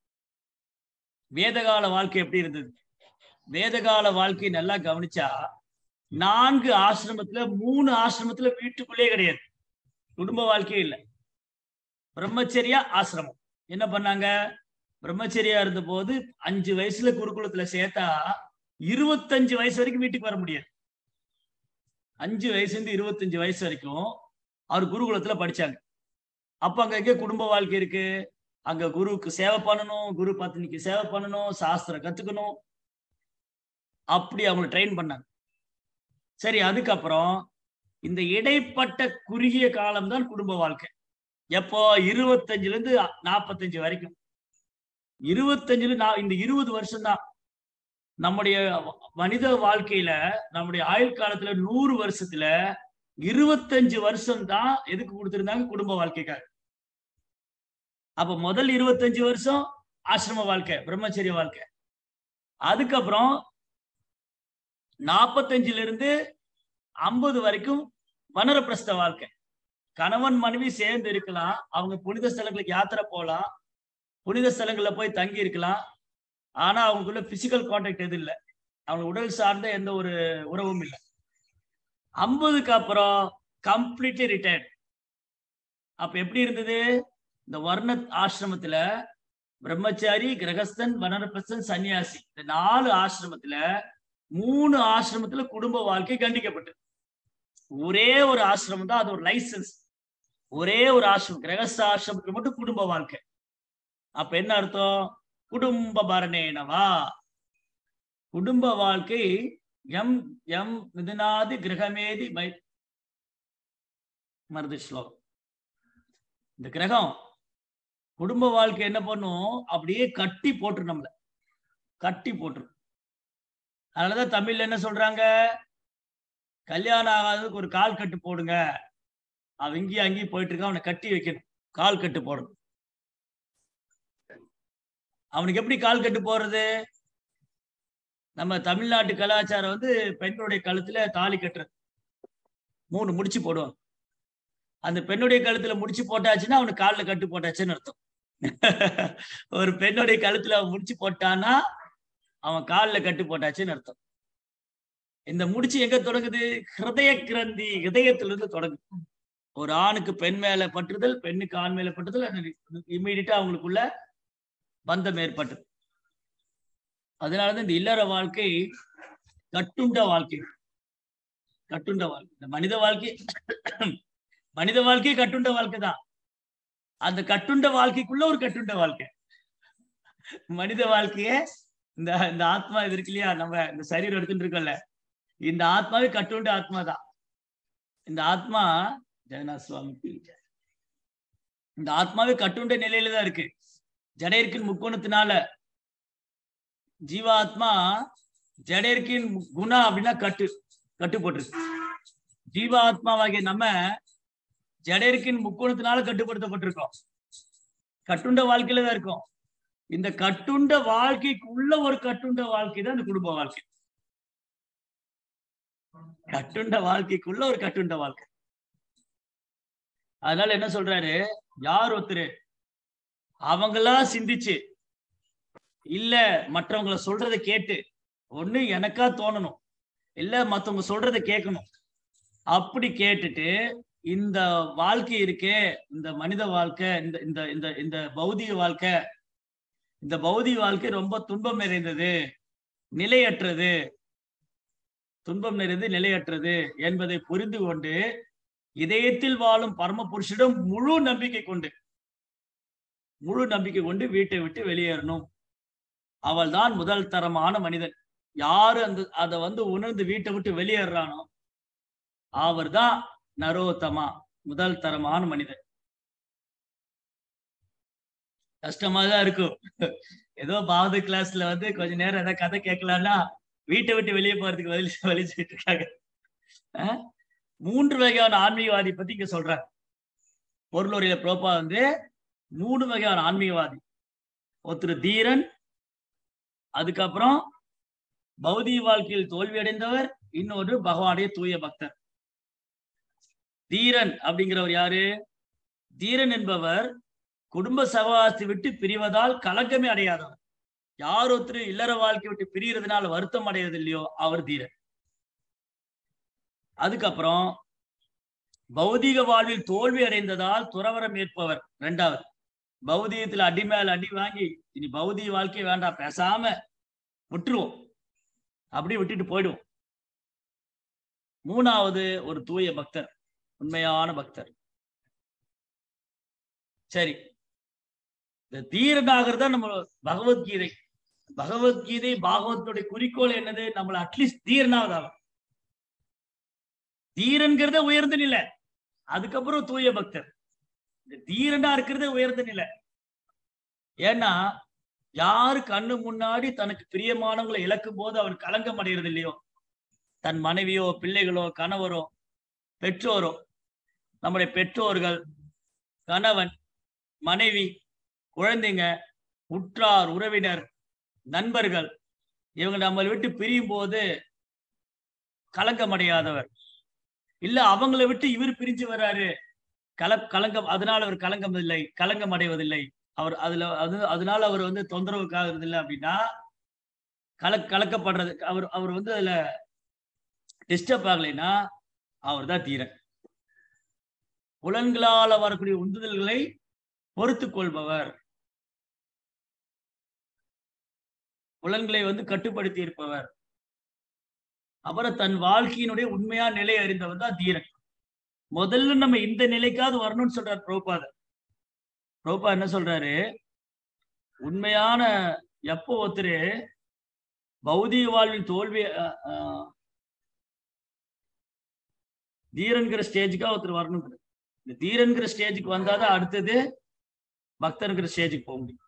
வேதகால வாழ்க்கை எப்படி இருந்தது வேதகால வாழ்க்கை நல்லா கவனிச்சா நான்கு ஆசிரமத்துல மூணு ஆசிரமத்துல வீட்டுக்குள்ளேயே கிடையாது குடும்ப வாழ்க்கையே இல்லை பிரம்மச்சரியா ஆசிரமம் என்ன பண்ணாங்க பிரம்மச்சரியா இருந்த போது அஞ்சு வயசுல குருகுலத்துல சேர்த்தா இருபத்தஞ்சு வயசு வரைக்கும் வீட்டுக்கு வர முடியாது அஞ்சு வயசுல இருந்து இருபத்தஞ்சு வயசு வரைக்கும் அவர் குருகுலத்துல படிச்சாங்க அப்ப அங்க எங்க குடும்ப வாழ்க்கை இருக்கு அங்க குருவுக்கு சேவை பண்ணணும் குரு பத்னிக்கு சேவை பண்ணணும் சாஸ்திரம் கத்துக்கணும் அப்படி அவங்களை ட்ரெயின் பண்ணாங்க சரி அதுக்கப்புறம் இந்த இடைப்பட்ட குறுகிய காலம்தான் குடும்ப வாழ்க்கை எப்போ இருபத்தஞ்சுல இருந்து நாற்பத்தஞ்சு வரைக்கும் இருபத்தஞ்சுல நான் இந்த இருபது வருஷம் தான் நம்முடைய மனித வாழ்க்கையில நம்முடைய ஆயுள் காலத்துல நூறு வருஷத்துல இருபத்தஞ்சு வருஷம் தான் எதுக்கு கொடுத்திருந்தாங்க குடும்ப வாழ்க்கைக்காக அப்ப முதல் இருபத்தஞ்சு வருஷம் ஆசிரம வாழ்க்கை பிரம்மச்சரிய வாழ்க்கை அதுக்கப்புறம் நாற்பத்தஞ்சுல இருந்து ஐம்பது வரைக்கும் வனரப்பிரஸ்த வாழ்க்கை கணவன் மனைவி சேர்ந்து இருக்கலாம் அவங்க புனித ஸ்தலங்களுக்கு யாத்திரை போகலாம் புனித ஸ்தலங்கள்ல போய் தங்கி இருக்கலாம் ஆனா அவங்களுக்குள்ள பிசிக்கல் கான்டாக்ட் எதுவும் இல்லை அவங்க உடல் சார்ந்த எந்த ஒரு உறவும் இல்லை ஐம்பதுக்கு அப்புறம் கம்ப்ளீட்லி ரிட்டையர்ட் அப்ப எப்படி இருந்தது இந்த வர்ண ஆசிரமத்துல பிரம்மச்சாரி கிரகஸ்தன் வனரபிரஸ்தன் சன்னியாசி இந்த நாலு ஆசிரமத்துல மூணு ஆசிரமத்துல குடும்ப வாழ்க்கை கண்டிக்கப்பட்டது ஒரே ஒரு ஆசிரமம் தான் அது ஒரு லைசன்ஸ் ஒரே ஒரு ஆசிரமம் கிரகஸ்த ஆசிரமத்துக்கு மட்டும் குடும்ப வாழ்க்கை அப்ப என்ன அர்த்தம் குடும்ப பரணேனவா குடும்ப வாழ்க்கை எம் எம் மிதுனாதி கிரகமேதி மை மருது ஸ்லோகம் இந்த கிரகம் குடும்ப வாழ்க்கை என்ன பண்ணும் அப்படியே கட்டி போட்டுரு நம்மள கட்டி போட்டுரு அதனாலதான் தமிழ்ல என்ன சொல்றாங்க கல்யாணம் ஆகாததுக்கு ஒரு கால் கட்டு போடுங்க அவன் இங்கேயும் அங்கேயும் போயிட்டு இருக்கான் அவனை கட்டி வைக்கணும் கால் கட்டு போடணும் அவனுக்கு எப்படி கால் கட்டு போடுறது நம்ம தமிழ்நாட்டு கலாச்சாரம் வந்து பெண்ணுடைய கழுத்துல தாலி கட்டுறது மூணு முடிச்சு போடுவாங்க அந்த பெண்ணுடைய கழுத்துல முடிச்சு போட்டாச்சுன்னா அவனுக்கு காலில் கட்டு போட்டாச்சுன்னு அர்த்தம் ஒரு பெண்ணுடைய கழுத்துல அவன் முடிச்சு போட்டான்னா அவன் காலில் கட்டு போட்டாச்சுன்னு அர்த்தம் இந்த முடிச்சு எங்க தொடங்குது ஹிருதய கிரந்தி ஹிருதயத்திலிருந்து தொடங்குது ஒரு ஆணுக்கு பெண் மேல பற்றுதல் பெண்ணுக்கு ஆண் மேல பற்றுதல் இம்மீடியட்டா அவங்களுக்குள்ள பந்தம் ஏற்பட்டது அதனாலதான் இந்த இல்லற வாழ்க்கை கட்டுண்ட வாழ்க்கை கட்டுண்ட வாழ்க்கை இந்த மனித வாழ்க்கை மனித வாழ்க்கை கட்டுண்ட வாழ்க்கை தான் அந்த கட்டுண்ட வாழ்க்கைக்குள்ள ஒரு கட்டுண்ட வாழ்க்கை மனித வாழ்க்கைய இந்த இந்த ஆத்மா இது இருக்கு இல்லையா நம்ம இந்த சரீரம் எடுத்துட்டு இருக்கோம்ல இந்த ஆத்மாவே கட்டுண்ட ஆத்மா தான் இந்த ஆத்மா ஜெகநாத் சுவாமி இந்த ஆத்மாவே கட்டுண்ட நிலையில தான் இருக்கு ஜடையர்க்கின் முக்கோணத்தினால ஜீவாத்மா ஜடையர்க்கின் குணா அப்படின்னா கட்டு கட்டு போட்டிருக்கு ஜீவாத்மாவாகிய நம்ம ஜடையர்க்கின் முக்கோணத்தினால கட்டுப்படுத்தப்பட்டிருக்கோம் கட்டுண்ட வாழ்க்கையில தான் இருக்கும் இந்த கட்டுண்ட வாழ்க்கைக்குள்ள ஒரு கட்டுண்ட வாழ்க்கை தான் இந்த குடும்ப வாழ்க்கை கட்டுண்ட வாழ்க்கைக்குள்ள ஒரு கட்டுண்ட வாழ்க்கை அதனால என்ன சொல்றாரு யார் ஒருத்தரு அவங்களா சிந்திச்சு இல்ல மற்றவங்கள சொல்றத கேட்டு ஒண்ணு எனக்கா தோணணும் இல்ல மத்தவங்க சொல்றத கேட்கணும் அப்படி கேட்டுட்டு இந்த வாழ்க்கை இருக்கே இந்த மனித வாழ்க்கை இந்த இந்த இந்த இந்த பௌதிக வாழ்க்கை இந்த பௌதிக வாழ்க்கை ரொம்ப துன்பம் நிறைந்தது நிலையற்றது துன்பம் நிறைந்து நிலையற்றது என்பதை புரிந்து கொண்டு இதயத்தில் வாழும் பரம புருஷிடம் முழு நம்பிக்கை கொண்டு முழு நம்பிக்கை கொண்டு வீட்டை விட்டு வெளியேறணும் அவள் தான் முதல் தரமான மனிதன் யாரு அந்த அதை வந்து உணர்ந்து வீட்டை விட்டு வெளியேறானோ அவர் தான் நரோத்தமா முதல் தரமான மனிதன் கஷ்டமா தான் இருக்கும் ஏதோ பாவது கிளாஸ்ல வந்து கொஞ்ச நேரம் ஏதாவது கதை கேட்கலாம்னா வீட்டை விட்டு வெளியே போறதுக்கு வலி வலிச்சுட்டு இருக்காங்க மூன்று வகையான ஆன்மீகவாதி பத்தி இங்க சொல்றாங்க பொருளுரையில புரோப்பா வந்து மூணு வகையான ஆன்மீகவாதி ஒருத்தர் தீரன் அதுக்கப்புறம் பௌதிக வாழ்க்கையில் தோல்வி அடைந்தவர் இன்னொரு பகவானுடைய தூய பக்தர் தீரன் அப்படிங்கிறவர் யாரு தீரன் என்பவர் குடும்ப சகவாசத்தை விட்டு பிரிவதால் கலங்கமே அடையாதவர் யார் ஒருத்தர் இல்லற வாழ்க்கை விட்டு பிரியறதுனால வருத்தம் அடைவது இல்லையோ அவர் தீரன் அதுக்கப்புறம் பௌதீக வாழ்வில் தோல்வி அடைந்ததால் துறவரம் ஏற்பவர் ரெண்டாவது பௌதீகத்துல அடி மேல அடி வாங்கி இனி பௌதீக வாழ்க்கை வேண்டாம் பேசாம விட்டுருவோம் அப்படியே விட்டுட்டு போயிடுவோம் மூணாவது ஒரு தூய பக்தர் உண்மையான பக்தர் சரி இந்த தீரனாகிறது தான் நம்ம பகவத்கீதை பகவத்கீதை பாகவத்துடைய குறிக்கோள் என்னது நம்மள அட்லீஸ்ட் தீரனாவது ஆகும் தீரன்கிறத உயர்ந்த நிலை அதுக்கப்புறம் தூய பக்தர் இந்த தீரனா இருக்கிறதே உயர்ந்த நிலை ஏன்னா யாரு கண்ணு முன்னாடி தனக்கு பிரியமானவங்களை இழக்கும் போது அவன் கலங்கம் அடைகிறது இல்லையோ தன் மனைவியோ பிள்ளைகளோ கணவரோ பெற்றோரோ நம்முடைய பெற்றோர்கள் கணவன் மனைவி குழந்தைங்க உற்றார் உறவினர் நண்பர்கள் இவங்க நம்மளை விட்டு பிரியும் போது கலங்கம் அடையாதவர் இல்ல அவங்கள விட்டு இவர் பிரிஞ்சு வர்றாரு கல கலங்கம் அதனால அவர் கலங்கம் இல்லை கலங்கம் அடைவதில்லை அவர் அதுல அது அதனால அவர் வந்து தொந்தரவுக்காக இல்லை அப்படின்னா கல கலக்கப்படுறது அவர் அவர் வந்து அதுல டிஸ்டர்ப் ஆகலைன்னா அவர் தான் தீரன் புலன்களால வரக்கூடிய உந்துதல்களை பொறுத்து கொள்பவர் புலன்களை வந்து கட்டுப்படுத்தி இருப்பவர் அப்புறம் தன் வாழ்க்கையினுடைய உண்மையான நிலை அறிந்தவர் தான் தீரன் முதல்ல நம்ம இந்த நிலைக்காவது வரணும்னு சொல்றாரு பிரபுபாத பிரபுபா என்ன சொல்றாரு உண்மையான எப்போ ஒருத்தர் பௌதிக வாழ்வின் தோல்வி அஹ், அஹ், தீரன்கிற ஸ்டேஜுக்கா ஒருத்தர் வரணும் இந்த தீரன்கிற ஸ்டேஜுக்கு வந்தாதான் அடுத்தது பக்தருங்கிற ஸ்டேஜுக்கு போக முடியும்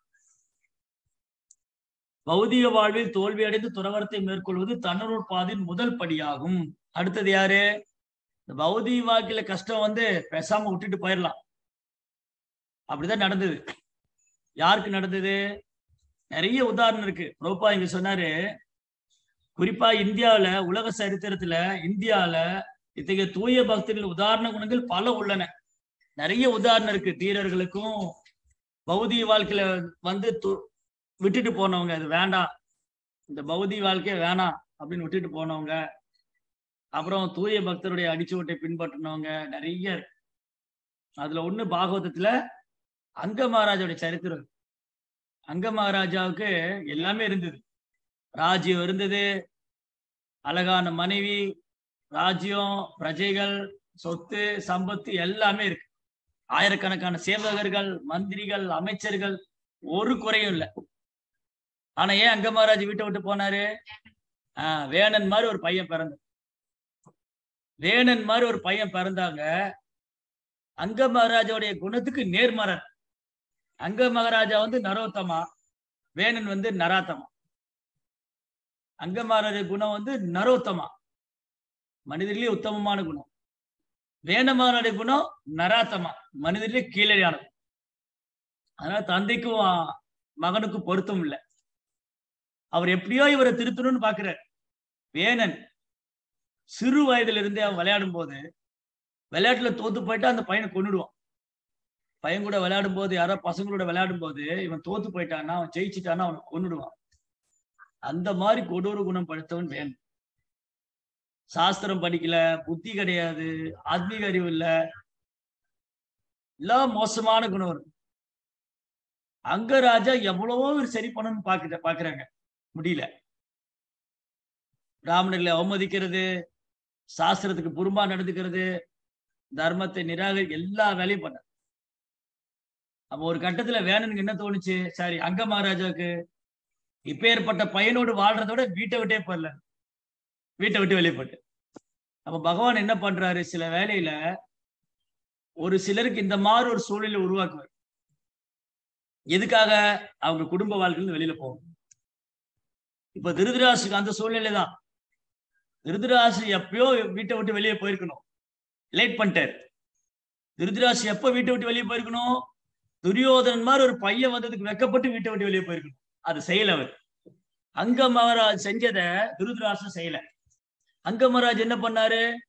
பௌதிக வாழ்வில் தோல்வி அடைந்து துறவரத்தை மேற்கொள்வது தன்னூர் பாதையின் முதல் படியாகும் அடுத்தது யாரு இந்த பௌதிக வாழ்க்கையில கஷ்டம் வந்து பேசாம விட்டுட்டு போயிடலாம் அப்படிதான் நடந்தது யாருக்கு நடந்தது நிறைய உதாரணம் இருக்கு ரோப்பா இங்க சொன்னாரு குறிப்பா இந்தியாவுல உலக சரித்திரத்துல இந்தியால இத்தகைய தூய பக்தர்கள் உதாரண குணங்கள் பல உள்ளன நிறைய உதாரணம் இருக்கு தீரர்களுக்கும் பௌதிக வாழ்க்கையில வந்து து- விட்டுட்டு போனவங்க இது வேண்டாம் இந்த பௌதிக வாழ்க்கைய வேணாம் அப்படின்னு விட்டுட்டு போனவங்க அப்புறம் தூய பக்தருடைய அடிச்சுவட்டை பின்பற்றினவங்க நிறைய இருக்கு அதுல ஒண்ணு பாகவதத்துல அங்க மகாராஜாவுடைய சரித்திரம் இருக்கு. அங்க மகாராஜாவுக்கு எல்லாமே இருந்தது ராஜ்யம் இருந்தது அழகான மனைவி ராஜ்யம் பிரஜைகள் சொத்து சம்பத்து எல்லாமே இருக்கு ஆயிரக்கணக்கான சேவகர்கள் மந்திரிகள் அமைச்சர்கள் ஒரு குறையும் இல்லை ஆனா ஏன் அங்க மகாராஜ் வீட்டை விட்டு போனாரு ஆஹ் வேணன் மாதிரி ஒரு பையன் பிறந்த வேணன் மாதிரி ஒரு பையன் பிறந்தாங்க அங்க மகாராஜாவுடைய குணத்துக்கு நேர்மரன் அங்க மகாராஜா வந்து நரோத்தமா வேணன் வந்து நராத்தமா அங்க மகாராஜா குணம் வந்து நரோத்தமா மனிதர்களே உத்தமமான குணம் வேண மகாராஜா குணம் நராத்தமா மனிதர்களே கீழடியானது அதனால தந்தைக்கும் ஆ, மகனுக்கும் பொருத்தம் இல்லை அவர் எப்படியோ இவரை திருத்தணும்னு பாக்குறார் வேணன் சிறு வயதுல இருந்தே அவன் விளையாடும் போது விளையாட்டுல தோத்து போயிட்டா அந்த பையனை கொன்னுடுவான் பையன் கூட விளையாடும் போது யாரோ பசங்களோட விளையாடும் போது இவன் தோத்து போயிட்டான்னா அவன் ஜெயிச்சிட்டான்னா அவனை கொன்னுடுவான் அந்த மாதிரி கொடூர குணம் படுத்தவன் வேணும் சாஸ்திரம் படிக்கல புத்தி கிடையாது ஆத்மீக அறிவு இல்ல எல்லாம் மோசமான குணம் வரும் அங்க ராஜா எவ்வளவோ இவர் சரி பண்ணணும்னு பாக்குற பாக்குறாங்க முடியல பிராமணர்களை அவமதிக்கிறது சாஸ்திரத்துக்கு புறம்பா நடந்துக்கிறது தர்மத்தை நிராகரி எல்லா வேலையும் பண்ண அப்போ ஒரு கட்டத்துல வேணுனுக்கு என்ன தோணுச்சு சாரி அங்க மகாராஜாவுக்கு இப்பேற்பட்ட பையனோடு வாழ்றத விட வீட்டை விட்டே போடல வீட்டை விட்டு வெளியே போட்டு அப்ப பகவான் என்ன பண்றாரு சில வேலையில ஒரு சிலருக்கு இந்த மாதிரி ஒரு சூழ்நிலை உருவாக்குவார் எதுக்காக அவங்க குடும்ப வாழ்க்கையில வெளியில போகும் இப்ப திருதராசுக்கு அந்த சூழ்நிலை தான் திருதராசு எப்பயோ வீட்டை விட்டு வெளியே போயிருக்கணும் லேட் பண்ணிட்டாரு திருதராசு எப்ப வீட்டை விட்டு வெளியே போயிருக்கணும் துரியோதனன் மாதிரி ஒரு பையன் வந்ததுக்கு வெக்கப்பட்டு வீட்டை விட்டு வெளியே போயிருக்கணும் அது செய்யல அவர் அங்க மகாராஜ் செஞ்சத திருதராசன் செய்யல அங்க மகாராஜ் என்ன பண்ணாரு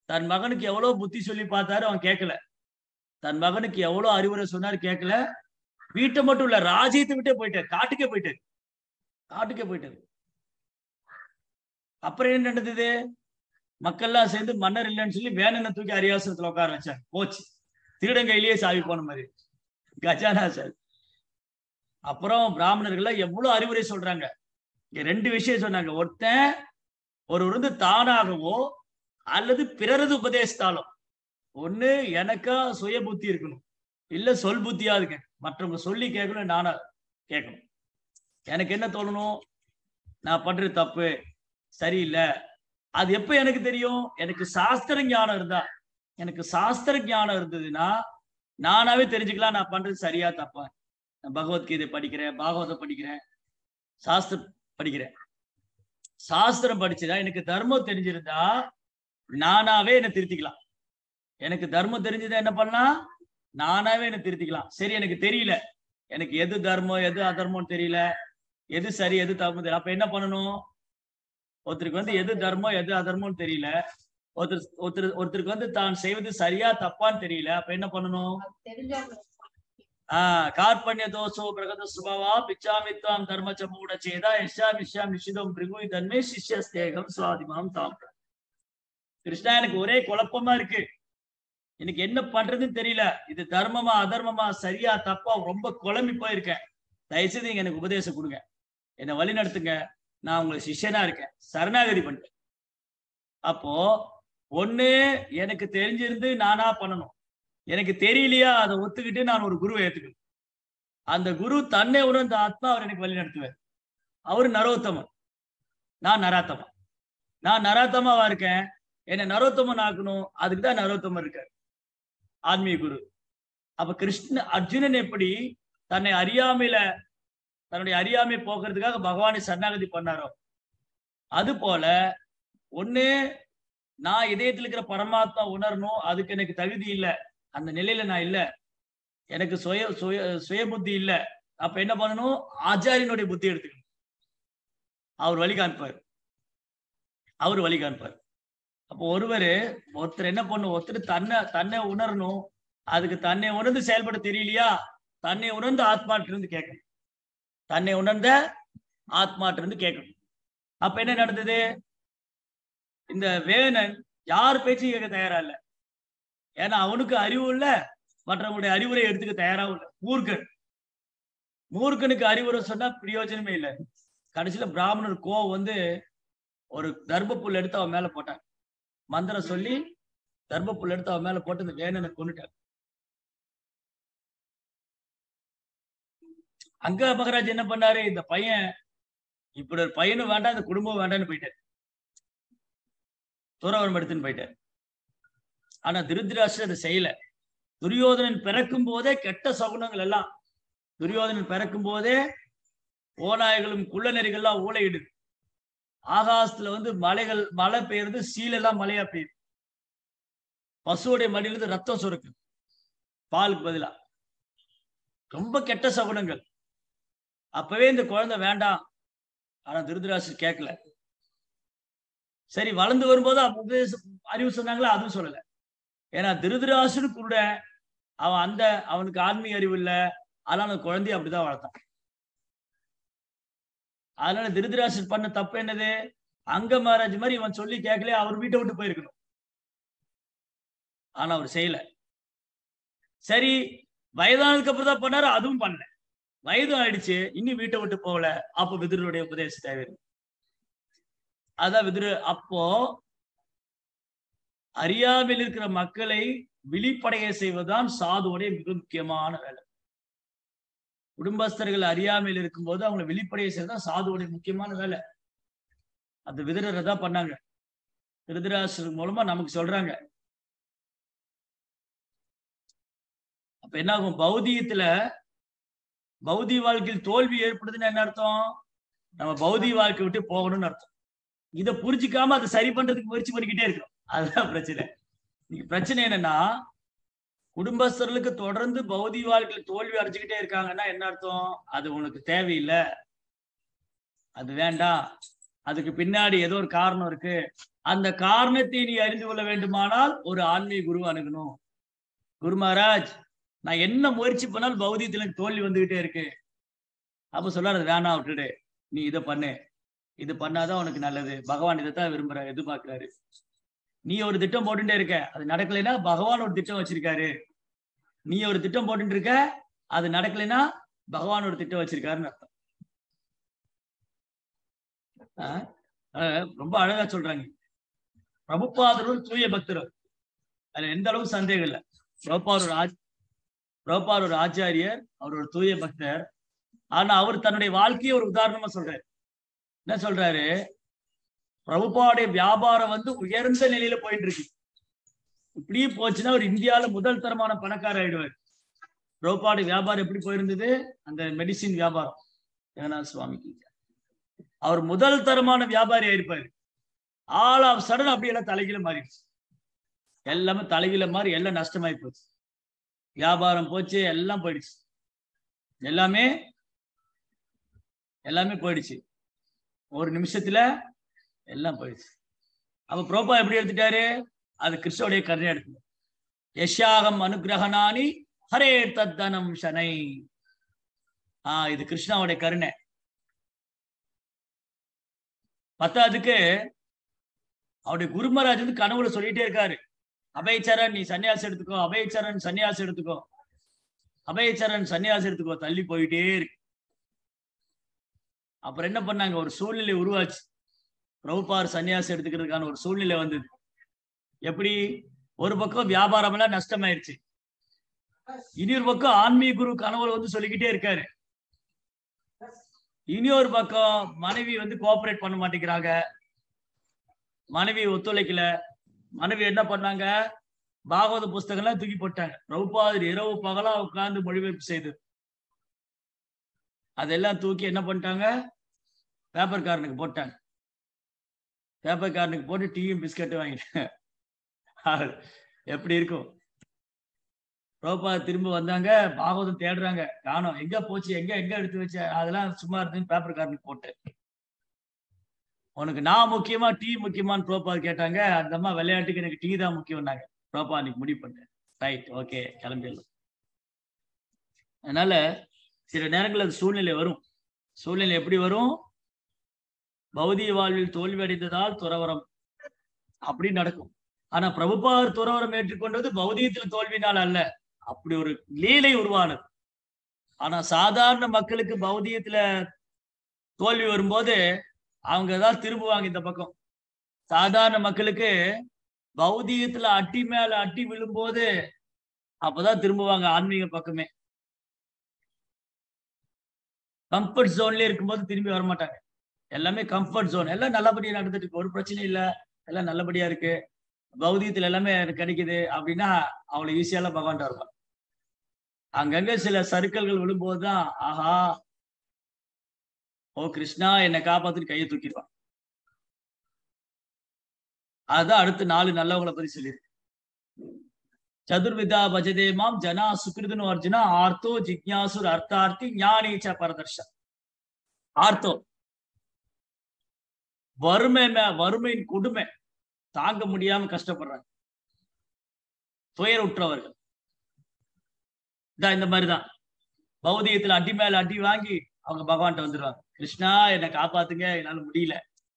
தன் மகனுக்கு எவ்வளவு புத்தி சொல்லி பார்த்தாரு அவன் கேட்கல தன் மகனுக்கு எவ்வளவு அறிவுரை சொன்னாரு கேட்கல வீட்டை மட்டும் இல்ல ராஜ்யத்தை விட்டே போயிட்டாரு காட்டுக்கே போயிட்டாரு காட்டுக்கே போயிட்டாரு அப்புறம் என்ன நடந்தது மக்கள்லாம் சேர்ந்து மன்னர் இல்லைன்னு சொல்லி வேணனை தூக்கி அரியாசனத்துல உட்கார வச்சாங்க போச்சு திருடன் கையிலேயே சாவி போன மாதிரி கஜானா சார் அப்புறம் பிராமணர்கள் எவ்வளவு அறிவுரை சொல்றாங்க இங்க ரெண்டு விஷயம் சொன்னாங்க ஒருத்தன் ஒரு வந்து தானாகவோ அல்லது பிறரது உபதேசித்தாலும் ஒண்ணு எனக்கா சுய புத்தி இருக்கணும் இல்ல சொல் புத்தியா இருக்கு மற்றவங்க சொல்லி கேட்கணும் நானா கேட்கணும் எனக்கு என்ன தோணணும் நான் பண்றது தப்பு சரியில்லை அது எப்ப எனக்கு தெரியும் எனக்கு சாஸ்திர ஞானம் இருந்தா எனக்கு சாஸ்திர ஞானம் இருந்ததுன்னா நானாவே தெரிஞ்சுக்கலாம் நான் பண்றது சரியா தப்பா நான் பகவத்கீதை படிக்கிறேன் பாகவதம் படிக்கிறேன் சாஸ்திரம் படிக்கிறேன் சாஸ்திரம் படிச்சுதா எனக்கு தர்மம் தெரிஞ்சிருந்தா நானாவே என்னை திருத்திக்கலாம் எனக்கு தர்மம் தெரிஞ்சதா என்ன பண்ணலாம் நானாவே என்னை திருத்திக்கலாம் சரி எனக்கு தெரியல எனக்கு எது தர்மம் எது அதர்மம்னு தெரியல எது சரி எது தப்பு தெரியல அப்ப என்ன பண்ணணும் ஒருத்தருக்கு வந்து எது தர்மம் எது அதர்மம்னு தெரியல ஒருத்தர் ஒருத்தர் ஒருத்தருக்கு வந்து தான் செய்வது சரியா தப்பான்னு தெரியல அப்ப என்ன பண்ணணும் ஆஹ் கார்பண்ய தோசோ பிரகத சுபவா பிச்சாமித்வாம் தர்ம சமூட சேதா யஷா விஷாம் நிஷிதம் பிரிகு தன்மே சிஷ்ய ஸ்தேகம் சுவாதிமாம் தாம் கிருஷ்ணா எனக்கு ஒரே குழப்பமா இருக்கு எனக்கு என்ன பண்றதுன்னு தெரியல இது தர்மமா அதர்மமா சரியா தப்பா ரொம்ப குழம்பி போயிருக்கேன் தயவுசெய்து நீங்க எனக்கு உபதேசம் கொடுங்க என்னை வழி நடத்துங்க நான் உங்களுக்கு சிஷ்யனா இருக்கேன் சரணாகதி பண்ணிட்டேன் அப்போ ஒண்ணு எனக்கு தெரிஞ்சிருந்து நானா பண்ணணும் எனக்கு தெரியலையா அதை ஒத்துக்கிட்டு நான் ஒரு குருவை ஏத்துக்கணும் அந்த குரு தன்னை உணர்ந்த ஆத்மா அவர் எனக்கு வழி நடத்துவார் அவரு நரோத்தமன் நான் நராத்தமன் நான் நராத்தமாவா இருக்கேன் என்னை நரோத்தமன் ஆக்கணும் அதுக்கு தான் நரோத்தமன் இருக்கார் ஆன்மீக குரு அப்ப கிருஷ்ண அர்ஜுனன் எப்படி தன்னை அறியாமையில தன்னுடைய அறியாமை போக்குறதுக்காக பகவானை சரணாகதி பண்ணாரோ அது போல ஒண்ணு நான் இதயத்துல இருக்கிற பரமாத்மா உணரணும் அதுக்கு எனக்கு தகுதி இல்லை அந்த நிலையில நான் இல்ல எனக்கு சுய சுய சுய புத்தி இல்ல அப்ப என்ன பண்ணணும் ஆச்சாரியனுடைய புத்தி எடுத்துக்கணும் அவர் வழி காண்பார் அவர் வழி காண்பார் அப்போ ஒருவர் ஒருத்தர் என்ன பண்ணும் ஒருத்தர் தன்னை தன்னை உணரணும் அதுக்கு தன்னை உணர்ந்து செயல்பட தெரியலையா தன்னை உணர்ந்து ஆத்மாட்ட இருந்து கேட்கணும் தன்னை உணர்ந்த ஆத்மாட்ட இருந்து கேட்கணும் அப்ப என்ன நடந்தது இந்த வேணன் யார் பேச்சும் கேட்க தயாரா இல்ல ஏன்னா அவனுக்கு அறிவு இல்ல மற்றவங்களுடைய அறிவுரை எடுத்துக்க தயாராகவும் இல்லை மூர்க்கன் மூர்க்கனுக்கு அறிவுரை சொன்னா பிரயோஜனமே இல்லை கடைசியில பிராமணர் கோவம் வந்து ஒரு தர்மப்புல் எடுத்து அவன் மேல போட்டான் மந்திரம் சொல்லி தர்மப்புல் எடுத்து அவன் மேல போட்டு இந்த வேணனை கொண்டுட்டான் அங்க மகராஜ் என்ன பண்ணாரு இந்த பையன் இப்படி ஒரு பையனும் வேண்டாம் இந்த குடும்பம் வேண்டாம்னு போயிட்டாரு துறவரம் எடுத்துன்னு போயிட்டார் ஆனா திருதராஷ்டிரர் அதை செய்யல துரியோதனன் பிறக்கும் போதே கெட்ட சகுனங்கள் எல்லாம் துரியோதனன் பிறக்கும் போதே ஓநாய்களும் குள்ளநெறிகள்லாம் ஊழையிடுது ஆகாசத்துல வந்து மலைகள் மழை பெய்யுறது சீலெல்லாம் மழையா பெய்யுது பசுவோடைய மடியிலிருந்து ரத்தம் சுரக்கு பாலுக்கு பதிலா ரொம்ப கெட்ட சகுனங்கள் அப்பவே இந்த குழந்தை வேண்டாம் ஆனா திருதராஷ்டிரர் கேட்கல சரி வளர்ந்து வரும்போது உபதேச அறிவு சொன்னாங்களா அதுவும் சொல்லல ஏன்னா திருதராசனு கூட அவன் அந்த அவனுக்கு ஆன்மீக அறிவு இல்ல அதனால அந்த குழந்தைய அப்படிதான் வளர்த்தான் அதனால திருதராசன் பண்ண தப்பு என்னது அங்க மகாராஜ் மாதிரி இவன் சொல்லி கேட்கல அவர் வீட்டை விட்டு போயிருக்கணும் ஆனா அவர் செய்யல சரி வயதானதுக்கு அப்புறம் தான் பண்ணாரு அதுவும் பண்ணல வயது ஆயிடுச்சு இன்னும் வீட்டை விட்டு போகல அப்ப விதுரனுடைய உபதேச தேவை அதான் விதுரு அப்போ அறியாமல் இருக்கிற மக்களை விழிப்படைய செய்வதுதான் சாதுவுடைய மிக முக்கியமான வேலை குடும்பஸ்தர்கள் அறியாமையில் இருக்கும்போது அவங்களை விழிப்படைய செய்வதுதான் சாதுவுடைய முக்கியமான வேலை அந்த விதுரரை தான் பண்ணாங்க திருதராசர் மூலமா நமக்கு சொல்றாங்க அப்ப என்ன ஆகும் பௌதிகத்துல பௌதிக வாழ்க்கையில் தோல்வி ஏற்படுதுன்னு என்ன அர்த்தம் நம்ம பௌதிக வாழ்க்கை விட்டு போகணும்னு அர்த்தம் இதை புரிஞ்சுக்காம அதை சரி பண்றதுக்கு முயற்சி பண்ணிக்கிட்டே இருக்கணும் அதுதான் பிரச்சனை இன்னைக்கு பிரச்சனை என்னன்னா குடும்பஸ்தர்களுக்கு தொடர்ந்து பௌதிக வாழ்க்கையில் தோல்வி அடைஞ்சுக்கிட்டே இருக்காங்கன்னா என்ன அர்த்தம் அது உனக்கு தேவையில்லை அது வேண்டாம் அதுக்கு பின்னாடி ஏதோ ஒரு காரணம் இருக்கு அந்த காரணத்தை நீ அறிந்து கொள்ள வேண்டுமானால் ஒரு ஆன்மீக குரு அணுகணும் குரு மகாராஜ் நான் என்ன முயற்சி பண்ணாலும் பௌதியத்துல எனக்கு தோல்வி வந்துகிட்டே இருக்கு அப்ப சொல்றாரு வேணாம் விட்டுடு நீ இதை பண்ணு இது பண்ணாதான் உனக்கு நல்லது பகவான் இதைத்தான் விரும்புற எதிர்பார்க்கிறாரு நீ ஒரு திட்டம் போட்டுட்டே இருக்க அது நடக்கலைன்னா பகவான் ஒரு திட்டம் வச்சிருக்காரு நீ ஒரு திட்டம் போட்டுட்டு இருக்க அது நடக்கலைன்னா பகவான் ஒரு திட்டம் வச்சிருக்காருன்னு அர்த்தம் ஆஹ் அஹ் ரொம்ப அழகா சொல்றாங்க பிரபுபாதர் ஒரு தூய பக்தர் அதுல எந்த அளவுக்கு சந்தேகம் இல்லை பிரபார் ஒரு ஆச் பிரபார் ஒரு ஆச்சாரியர் அவர் ஒரு தூய பக்தர் ஆனா அவர் தன்னுடைய வாழ்க்கையை ஒரு உதாரணமா சொல்றாரு என்ன சொல்றாரு பிரபுபாவுடைய வியாபாரம் வந்து உயர்ந்த நிலையில போயிட்டு இருக்கு இப்படியே போச்சுன்னா அவர் இந்தியால முதல் தரமான பணக்காரர் ஆயிடுவார் பிரபுபாவுடைய வியாபாரம் எப்படி போயிருந்தது அந்த மெடிசின் வியாபாரம் ஜெகநாத் சுவாமிக்கு அவர் முதல் தரமான வியாபாரி ஆயிருப்பாரு ஆல் ஆஃப் சடன் அப்படி எல்லாம் தலைகீழ மாறிடுச்சு எல்லாமே தலைகீழ மாறி எல்லாம் நஷ்டமாயி போச்சு வியாபாரம் போச்சு எல்லாம் போயிடுச்சு எல்லாமே எல்லாமே போயிடுச்சு ஒரு நிமிஷத்துல எல்லாம் போயிடுச்சு அப்ப புரோபா எப்படி எடுத்துட்டாரு அது கிறிஸ்தோடைய கருணை எடுத்து யஷாகம் அனுகிரகனானி ஹரே தத்தனம் சனை ஆஹ் இது கிருஷ்ணாவுடைய கருணை பத்தாவதுக்கு அவருடைய குருமராஜ் வந்து கனவுல சொல்லிட்டே இருக்காரு அபயச்சரன் நீ சன்னியாசி எடுத்துக்கோ அபயச்சரன் சன்னியாசி எடுத்துக்கோ அபயச்சரன் சன்னியாசி எடுத்துக்கோ தள்ளி போயிட்டே இருக்கு அப்புறம் என்ன பண்ணாங்க ஒரு சூழ்நிலை உருவாச்சு பிரபுபார் சன்னியாசி எடுத்துக்கிறதுக்கான ஒரு சூழ்நிலை வந்தது எப்படி ஒரு பக்கம் வியாபாரம் எல்லாம் நஷ்டமாயிருச்சு இனி ஒரு பக்கம் ஆன்மீக குரு கனவுல வந்து சொல்லிக்கிட்டே இருக்காரு இனி ஒரு பக்கம் மனைவி வந்து கோஆபரேட் பண்ண மாட்டேங்கிறாங்க மனைவி ஒத்துழைக்கல மனைவி என்ன பண்ணாங்க பாகவத புஸ்தகம்லாம் தூக்கி போட்டாங்க பிரபுபாதர் இரவு பகலா உட்கார்ந்து மொழிபெயர்ப்பு செய்து அதெல்லாம் தூக்கி என்ன பண்ணிட்டாங்க பேப்பர் காரனுக்கு போட்டாங்க பேப்பர் காரனுக்கு போட்டு டீயும் பிஸ்கட்டும் வாங்கிட்டாங்க எப்படி இருக்கும் ரோபா திரும்ப வந்தாங்க பாகவதம் தேடுறாங்க காணோம் எங்க போச்சு எங்க எங்க எடுத்து வச்ச அதெல்லாம் சும்மா இருந்துன்னு பேப்பர் காரனுக்கு போட்டேன் உனக்கு நான் முக்கியமா டீ முக்கியமான்னு ப்ரோபா கேட்டாங்க அந்த அம்மா விளையாட்டுக்கு எனக்கு டீ தான் முக்கியம்னாங்க ப்ரோபா அன்னைக்கு முடிவு பண்ணேன் ரைட் ஓகே கிளம்பிடலாம் அதனால சில நேரங்கள் அது சூழ்நிலை வரும் சூழ்நிலை எப்படி வரும் பௌதிக வாழ்வில் தோல்வி அடைந்ததால் துறவரம் அப்படி நடக்கும் ஆனா பிரபுபார் துறவரம் ஏற்றுக்கொண்டது பௌதிகத்தில் தோல்வினால் அல்ல அப்படி ஒரு லீலை உருவானது ஆனா சாதாரண மக்களுக்கு பௌதிகத்துல தோல்வி வரும்போது அவங்க தான் திரும்புவாங்க இந்த பக்கம் சாதாரண மக்களுக்கு பௌதிகத்துல அட்டி மேல அட்டி விழும்போது அப்பதான் திரும்புவாங்க ஆன்மீக பக்கமே கம்ஃபர்ட் ஜோன்லயே இருக்கும்போது திரும்பி வர மாட்டாங்க எல்லாமே கம்ஃபர்ட் ஜோன் எல்லாம் நல்லபடியா நடந்துட்டு இருக்கு ஒரு பிரச்சனையும் இல்ல எல்லாம் நல்லபடியா இருக்கு பௌதிகத்துல எல்லாமே எனக்கு கிடைக்குது அப்படின்னா அவளை ஈஸியாலாம் பகவான் வருவான் அங்கங்க சில சருக்கல்கள் விழும்போதுதான் ஆஹா ஓ கிருஷ்ணா என்னை காப்பாத்துன்னு கையை தூக்கிடுவான் அதுதான் அடுத்து நாலு நல்லவங்களை பத்தி சொல்லியிருக்கு சதுர்விதா பஜதேமாம் ஜனா சுக்ருதனு அர்ஜுனா ஆர்த்தோ ஜிக்யாசுர் அர்த்தார்த்தி ஞானீச்ச பரதர்ஷ ஆர்த்தோ வறுமை மே- வறுமையின் கொடுமை தாங்க முடியாம கஷ்டப்படுறாங்க துயர் உற்றவர்கள் இதான் இந்த மாதிரிதான் பௌதிகத்துல அடி மேல அடி வாங்கி அவங்க பகவான்கிட்ட வந்துடுவாங்க கிருஷ்ணா என்னை காப்பாத்துங்க என்னால முடியல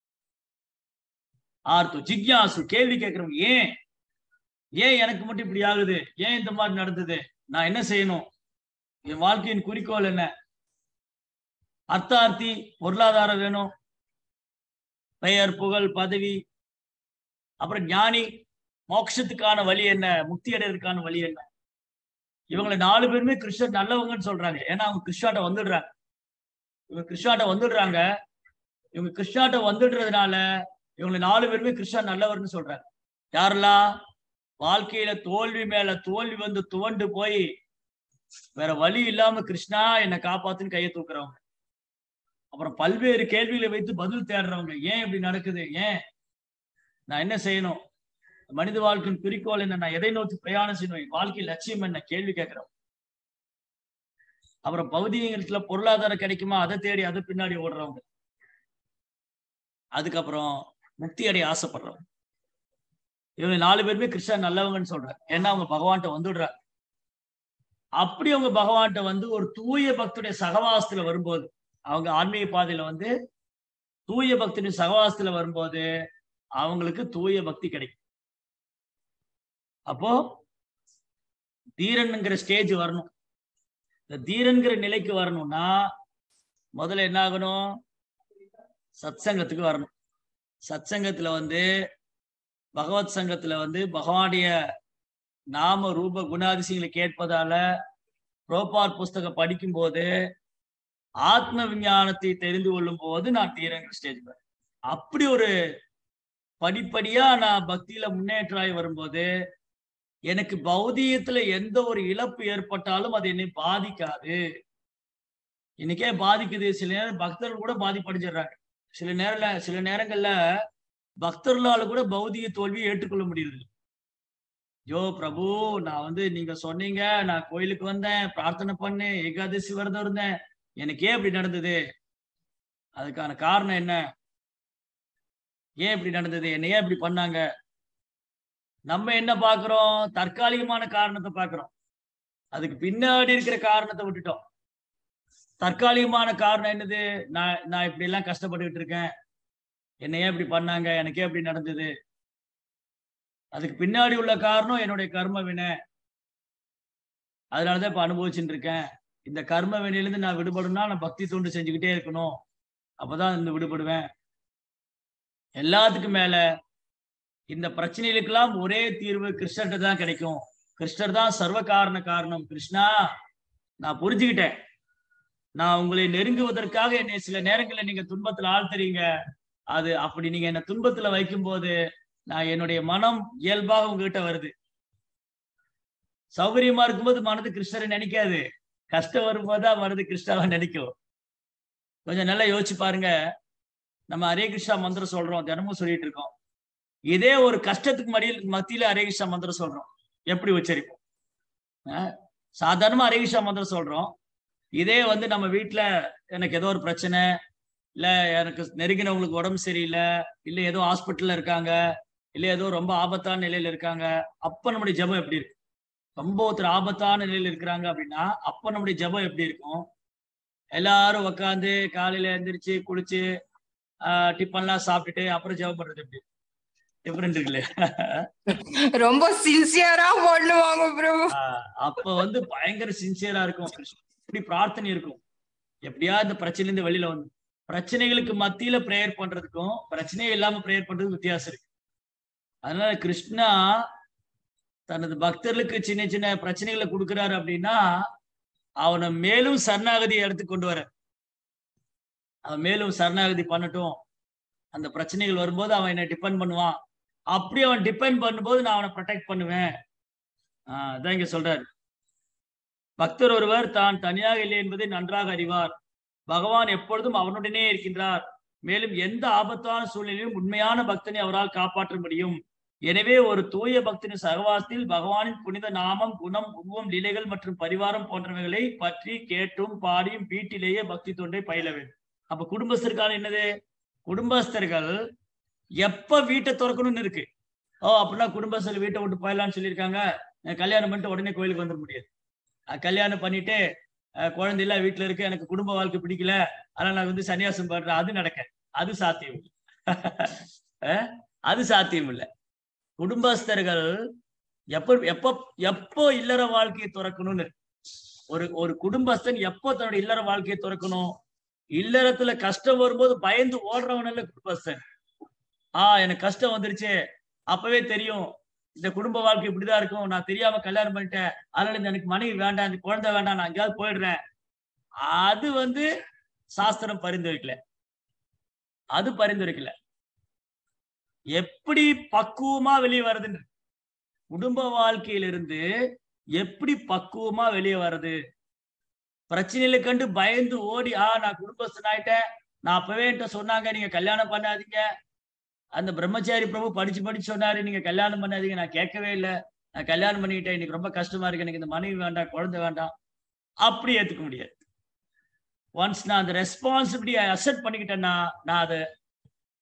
ஆர்த்தோ ஜிக்யாசு கேள்வி கேட்கிறவங்க ஏன் ஏன் எனக்கு மட்டும் இப்படி ஆகுது ஏன் இந்த மாதிரி நடந்தது நான் என்ன செய்யணும் என் வாழ்க்கையின் குறிக்கோள் என்ன அர்த்தார்த்தி பொருளாதாரம் வேணும் பெயர் புகழ் பதவி அப்புறம் ஞானி மோட்சத்துக்கான வழி என்ன முக்தி அடைறதுக்கான வழி என்ன இவங்களை நாலு பேருமே கிருஷ்ணர் நல்லவங்கன்னு சொல்றாங்க ஏன்னா அவங்க கிருஷ்ணாட்ட வந்துடுறாங்க இவங்க கிருஷ்ணாட்ட வந்துடுறாங்க இவங்க கிருஷ்ணாட்ட வந்துடுறதுனால இவங்களை நாலு பேருமே கிருஷ்ணா நல்லவர்னு சொல்றாங்க யாரெல்லாம் வாழ்க்கையில தோல்வி மேல தோல்வி வந்து துவண்டு போய் வேற வழி இல்லாம கிருஷ்ணா என்னை காப்பாத்துன்னு கையை தூக்குறவங்க அப்புறம் பல்வேறு கேள்விகளை வைத்து பதில் தேடுறவங்க ஏன் இப்படி நடக்குது ஏன் நான் என்ன செய்யணும் மனித வாழ்க்கையின் குறிக்கோள் என்ன நான் எதை நோக்கி பிரயாணம் செய்யணும் என் வாழ்க்கை லட்சியம் என்ன கேள்வி கேட்கிறோம் அப்புறம் பௌதிகத்துல பொருளாதாரம் கிடைக்குமா அதை தேடி அதை பின்னாடி ஓடுறவங்க அதுக்கப்புறம் முக்தி அடைய ஆசைப்படுறவங்க இவங்க நாலு பேருமே கிருஷ்ணன் நல்லவங்கன்னு சொல்றாங்க ஏன்னா அவங்க பகவான்கிட்ட வந்துடுறாங்க அப்படி அவங்க பகவான்கிட்ட வந்து ஒரு தூய பக்தருடைய சகவாசத்துல வரும்போது அவங்க ஆன்மீக பாதையில வந்து தூய பக்தனுடைய சகவாசத்துல வரும்போது அவங்களுக்கு தூய பக்தி கிடைக்கும் அப்போ தீரன்ங்கிற ஸ்டேஜ் வரணும் இந்த தீரன்கிற நிலைக்கு வரணும்னா முதல்ல என்ன ஆகணும் சத்சங்கத்துக்கு வரணும் சத்சங்கத்துல வந்து பகவத் சங்கத்துல வந்து பகவானுடைய நாம ரூப குணாதிசயங்களை கேட்பதால புரோபார் புஸ்தகம் படிக்கும் போது ஆத்ம விஞ்ஞானத்தை தெரிந்து கொள்ளும் போது நான் தீரங்கிற ஸ்டேஜ் அப்படி ஒரு படிப்படியா நான் பக்தியில முன்னேற்றாய் வரும்போது எனக்கு பௌதிகத்துல எந்த ஒரு இழப்பு ஏற்பட்டாலும் அது என்னை பாதிக்காது இன்னைக்கே பாதிக்குது சில நேரம் பக்தர்கள் கூட பாதிப்படைஞ்சிடுறாங்க சில நேரம்ல சில நேரங்கள்ல பக்தர்களால கூட பௌதிக தோல்வியை ஏற்றுக்கொள்ள முடியுது யோ பிரபு நான் வந்து நீங்க சொன்னீங்க நான் கோயிலுக்கு வந்தேன் பிரார்த்தனை பண்ணேன் ஏகாதசி விரதம் இருந்தேன் எனக்கு ஏன் இப்படி நடந்தது அதுக்கான காரணம் என்ன ஏன் இப்படி நடந்தது என்ன ஏன் இப்படி பண்ணாங்க நம்ம என்ன பாக்குறோம் தற்காலிகமான காரணத்தை பாக்குறோம் அதுக்கு பின்னாடி இருக்கிற காரணத்தை விட்டுட்டோம் தற்காலிகமான காரணம் என்னது நான் நான் இப்படி எல்லாம் கஷ்டப்பட்டுக்கிட்டு இருக்கேன் என்ன ஏன் இப்படி பண்ணாங்க எனக்கே இப்படி நடந்தது அதுக்கு பின்னாடி உள்ள காரணம் என்னுடைய கர்ம வினை அதனாலதான் இப்ப அனுபவிச்சுட்டு இருக்கேன் இந்த கர்ம வினையிலிருந்து நான் விடுபடணும்னா நான் பக்தி தொண்டு செஞ்சுக்கிட்டே இருக்கணும் அப்பதான் இந்த விடுபடுவேன் எல்லாத்துக்கும் மேல இந்த பிரச்சனைகளுக்கெல்லாம் ஒரே தீர்வு கிருஷ்ணர்கிட்ட தான் கிடைக்கும் கிருஷ்ணர் தான் சர்வ காரண காரணம் கிருஷ்ணா நான் புரிஞ்சுக்கிட்டேன் நான் உங்களை நெருங்குவதற்காக என்னை சில நேரங்களில் நீங்க துன்பத்துல ஆழ்த்துறீங்க அது அப்படி நீங்க என்ன துன்பத்துல வைக்கும் போது நான் என்னுடைய மனம் இயல்பாக உங்ககிட்ட வருது சௌகரியமா இருக்கும்போது மனது கிருஷ்ணரை நினைக்காது கஷ்டம் வரும்போதுதான் மனது கிருஷ்ணாவை நினைக்கும் கொஞ்சம் நல்லா யோசிச்சு பாருங்க நம்ம ஹரே கிருஷ்ணா மந்திரம் சொல்றோம் தினமும் சொல்லிட்டு இருக்கோம் இதே ஒரு கஷ்டத்துக்கு மடியில் மத்தியில ஹரே கிருஷ்ணா மந்திரம் சொல்றோம் எப்படி உச்சரிப்போம் அஹ் சாதாரணமா ஹரே கிருஷ்ணா மந்திரம் சொல்றோம் இதே வந்து நம்ம வீட்டுல எனக்கு ஏதோ ஒரு பிரச்சனை இல்ல எனக்கு நெருங்கினவங்களுக்கு உடம்பு சரியில்லை இல்ல ஏதோ ஹாஸ்பிட்டல்ல இருக்காங்க இல்ல ஏதோ ரொம்ப ஆபத்தான நிலையில இருக்காங்க அப்ப நம்முடைய ஜபம் எப்படி இருக்கும் ரொம்ப ஒருத்தர் ஆபத்தான நிலையில இருக்கிறாங்க அப்படின்னா அப்ப நம்முடைய ஜபம் எப்படி இருக்கும் எல்லாரும் உக்காந்து காலையில எந்திரிச்சு குளிச்சு ஆஹ் டிஃபன்லாம் சாப்பிட்டுட்டு அப்புறம் ஜெபம் பண்றது எப்படி டிஃபரெண்ட் இருக்குல்ல ரொம்ப சின்சியரா பண்ணுவாங்க பிரபு ஆஹ் அப்ப வந்து பயங்கர சின்சியரா இருக்கும் இப்படி பிரார்த்தனை இருக்கும் எப்படியா இந்த பிரச்சனையில இருந்து வெளியில வந்து பிரச்சனைகளுக்கு மத்தியில பிரேயர் பண்றதுக்கும் பிரச்சனையே இல்லாம பிரேயர் பண்றதுக்கு வித்தியாசம் இருக்கு அதனால கிருஷ்ணா தனது பக்தர்களுக்கு சின்ன சின்ன பிரச்சனைகளை கொடுக்குறாரு அப்படின்னா அவனை மேலும் சரணாகதியை எடுத்து கொண்டு வர அவன் மேலும் சரணாகதி பண்ணட்டும் அந்த பிரச்சனைகள் வரும்போது அவன் என்னை டிபெண்ட் பண்ணுவான் அப்படி அவன் டிபெண்ட் பண்ணும்போது நான் அவனை ப்ரொடெக்ட் பண்ணுவேன் ஆஹ் அதான் இங்க சொல்றாரு பக்தர் ஒருவர் தான் தனியாக இல்லை என்பதை நன்றாக அறிவார் பகவான் எப்பொழுதும் அவனுடனே இருக்கின்றார் மேலும் எந்த ஆபத்தான சூழ்நிலையிலும் உண்மையான பக்தனை அவரால் காப்பாற்ற முடியும் எனவே ஒரு தூய பக்தனின் சகவாசத்தில் பகவானின் புனித நாமம் குணம் உருவம் லீலைகள் மற்றும் பரிவாரம் போன்றவைகளை பற்றி கேட்டும் பாடியும் வீட்டிலேயே பக்தி தொண்டை பயில வேண்டும் அப்ப குடும்பஸ்தருக்கான என்னது குடும்பஸ்தர்கள் எப்ப வீட்டை திறக்கணும்னு இருக்கு ஓ அப்படின்னா குடும்பஸ்தர் வீட்டை விட்டு போயிடலாம்னு சொல்லியிருக்காங்க நான் கல்யாணம் பண்ணிட்டு உடனே கோயிலுக்கு வந்துட முடியாது அஹ் கல்யாணம் பண்ணிட்டு அஹ் குழந்தை எல்லாம் வீட்டுல இருக்கு எனக்கு குடும்ப வாழ்க்கை பிடிக்கல அதனால நான் வந்து சன்னியாசம் பண்றேன் அது நடக்க அது சாத்தியம் இல்லை அஹ் அது சாத்தியம் இல்லை குடும்பஸ்தர்கள் எப்ப எப்ப எப்போ இல்லற வாழ்க்கையை துறக்கணும்னு இருக்கு. ஒரு ஒரு குடும்பஸ்தன் எப்போ தன்னோட இல்லற வாழ்க்கையை துறக்கணும் இல்லறத்துல கஷ்டம் வரும்போது பயந்து ஓடுறவன் இல்ல குடும்பஸ்தன் ஆஹ் எனக்கு கஷ்டம் வந்துருச்சு அப்பவே தெரியும் இந்த குடும்ப வாழ்க்கை இப்படிதான் இருக்கும் நான் தெரியாம கல்யாணம் பண்ணிட்டேன் அதனால இந்த எனக்கு மனைவி வேண்டாம் இந்த குழந்தை வேண்டாம் நான் எங்கேயாவது போயிடுறேன் அது வந்து சாஸ்திரம் பரிந்துரைக்கல அது பரிந்துரைக்கல எப்படி பக்குவமா வெளியே வருதுன்னு குடும்ப வாழ்க்கையிலிருந்து எப்படி பக்குவமா வெளியே வருது பிரச்சனையில கண்டு பயந்து ஓடி ஆ நான் குடும்பஸ்தன் ஆயிட்டேன் நான் அப்பவே என்கிட்ட சொன்னாங்க நீங்க கல்யாணம் பண்ணாதீங்க அந்த பிரம்மச்சாரி பிரபு படிச்சு படிச்சு சொன்னாரு நீங்க கல்யாணம் பண்ணாதீங்க நான் கேட்கவே இல்லை நான் கல்யாணம் பண்ணிக்கிட்டேன் எனக்கு ரொம்ப கஷ்டமா இருக்கு எனக்கு இந்த மனைவி வேண்டாம் குழந்தை வேண்டாம் அப்படி ஏத்துக்க முடியாது ஒன்ஸ் நான் அந்த ரெஸ்பான்சிபிலிட்டியை அக்செப்ட் பண்ணிக்கிட்டேன்னா நான் அதை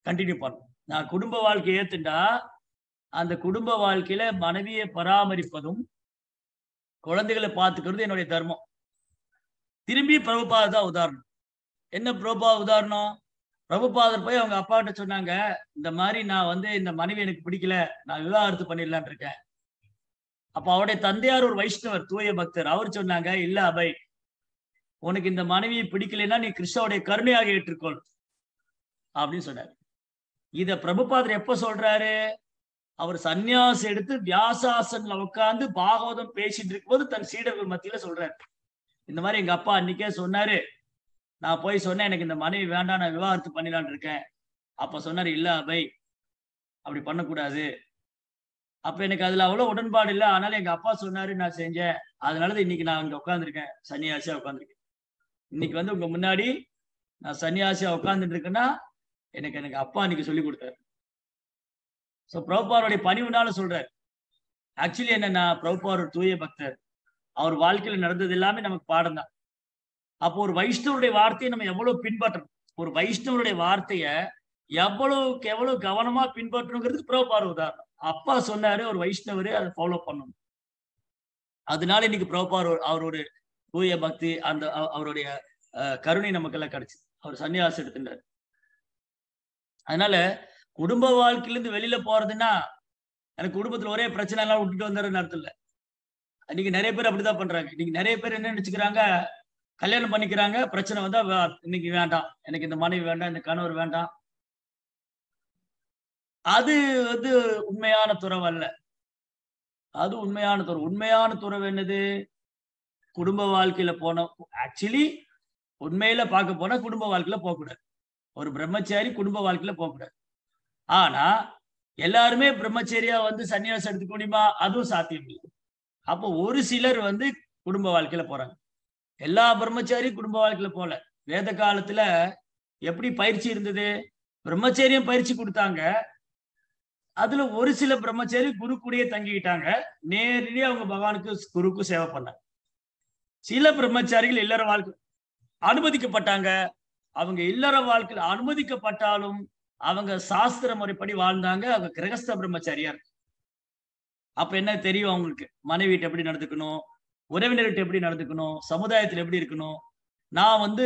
கண்டினியூ பண்ணணும் நான் குடும்ப வாழ்க்கையை ஏத்துண்டா அந்த குடும்ப வாழ்க்கையில மனைவியை பராமரிப்பதும் குழந்தைகளை பார்த்துக்கிறது என்னுடைய தர்மம் திரும்பி பிரபுபாத தான் உதாரணம் என்ன பிரபுபா உதாரணம் பிரபுபாதர் போய் அவங்க அப்பா கிட்ட சொன்னாங்க இந்த மாதிரி நான் வந்து இந்த மனைவி எனக்கு பிடிக்கல நான் விவாகரத்து பண்ணிடலான் இருக்கேன் அப்ப அவருடைய தந்தையார் ஒரு வைஷ்ணவர் தூய பக்தர் அவர் சொன்னாங்க இல்ல அபை உனக்கு இந்த மனைவியை பிடிக்கலைன்னா நீ கிருஷ்ணனுடைய கருணையாக ஏற்றுக்கொள் அப்படின்னு சொன்னார் இத பிரபுபாதர் எப்ப சொல்றாரு அவர் சந்நியாசி எடுத்து வியாசாசன்ல உட்கார்ந்து பாகவதம் பேசிட்டு இருக்கும்போது தன் சீடர்கள் மத்தியில சொல்றாரு இந்த மாதிரி எங்க அப்பா அன்னைக்கே சொன்னாரு நான் போய் சொன்னேன் எனக்கு இந்த மனைவி வேண்டாம் நான் விவாகரத்து பண்ணிடலான்னு இருக்கேன் அப்ப சொன்னாரு இல்ல அபை அப்படி பண்ணக்கூடாது அப்ப எனக்கு அதுல அவ்வளவு உடன்பாடு இல்லை ஆனாலும் எங்க அப்பா சொன்னாரு நான் செஞ்சேன் அதனாலதான் இன்னைக்கு நான் இங்க உட்காந்துருக்கேன் சன்னியாசியா உட்காந்துருக்கேன் இன்னைக்கு வந்து உங்க முன்னாடி நான் சன்னியாசியா உட்கார்ந்துட்டு இருக்கேன்னா எனக்கு எனக்கு அப்பா இன்னைக்கு சொல்லி கொடுத்தாரு ஸோ பிரபுபாருடைய பணிவுனால சொல்றாரு ஆக்சுவலி என்னன்னா பிரபுபார் ஒரு தூய பக்தர் அவர் வாழ்க்கையில நடந்தது எல்லாமே நமக்கு பாடம் தான் அப்போ ஒரு வைஷ்ணவருடைய வார்த்தையை நம்ம எவ்வளவு பின்பற்றணும் ஒரு வைஷ்ணவருடைய வார்த்தைய எவ்வளவுக்கு எவ்வளவு கவனமா பின்பற்றணுங்கிறதுக்கு பிரபுபார் உதாரணம் அப்பா சொன்னாரு ஒரு வைஷ்ணவரு அதை ஃபாலோ பண்ணணும் அதனால இன்னைக்கு பிரபுபார் அவரோட தூய பக்தி அந்த அவ- அவருடைய அஹ், கருணை நமக்கெல்லாம் கிடைச்சு அவர் சன்னியாசம் எடுத்துட்டாரு அதனால குடும்ப வாழ்க்கையிலிருந்து வெளியில போறதுன்னா எனக்கு குடும்பத்துல ஒரே பிரச்சனை எல்லாம் விட்டுட்டு வந்துடுறேன்னு அர்த்தம் இல்ல இன்னைக்கு நிறைய பேர் அப்படிதான் பண்றாங்க இன்னைக்கு நிறைய பேர் என்ன நினைச்சுக்கிறாங்க கல்யாணம் பண்ணிக்கிறாங்க பிரச்சனை வந்தா வே- இன்னைக்கு வேண்டாம் எனக்கு இந்த மனைவி வேண்டாம் இந்த கணவர் வேண்டாம் அது வந்து உண்மையான துறவு அல்ல அது உண்மையான துறவு உண்மையான துறவு என்னது குடும்ப வாழ்க்கையில போன ஆக்சுவலி உண்மையில பார்க்க போனா குடும்ப வாழ்க்கையில போகக்கூடாது ஒரு பிரம்மச்சாரி குடும்ப வாழ்க்கையில போகக்கூடாது ஆனா எல்லாருமே பிரம்மச்சரியா வந்து சன்னியாசம் எடுத்துக்க முடியுமா அதுவும் சாத்தியம் இல்லை அப்போ ஒரு சிலர் வந்து குடும்ப வாழ்க்கையில போறாங்க எல்லா பிரம்மச்சாரியும் குடும்ப வாழ்க்கையில போல வேத காலத்துல எப்படி பயிற்சி இருந்தது பிரம்மச்சரியம் பயிற்சி கொடுத்தாங்க அதுல ஒரு சில பிரம்மச்சாரி குரு கூடயே தங்கிக்கிட்டாங்க நேரடியா அவங்க பகவானுக்கு குருக்கு சேவை பண்ணாங்க சில பிரம்மச்சாரிகள் இல்லற வாழ்க்கை அனுமதிக்கப்பட்டாங்க அவங்க இல்லற வாழ்க்கையில அனுமதிக்கப்பட்டாலும் அவங்க சாஸ்திர முறைப்படி வாழ்ந்தாங்க அவங்க கிரகஸ்த பிரம்மச்சாரியா இருக்கு அப்ப என்ன தெரியும் அவங்களுக்கு மனைவிட்ட எப்படி நடந்துக்கணும் உறவினர்கிட்ட எப்படி நடந்துக்கணும் சமுதாயத்துல எப்படி இருக்கணும் நான் வந்து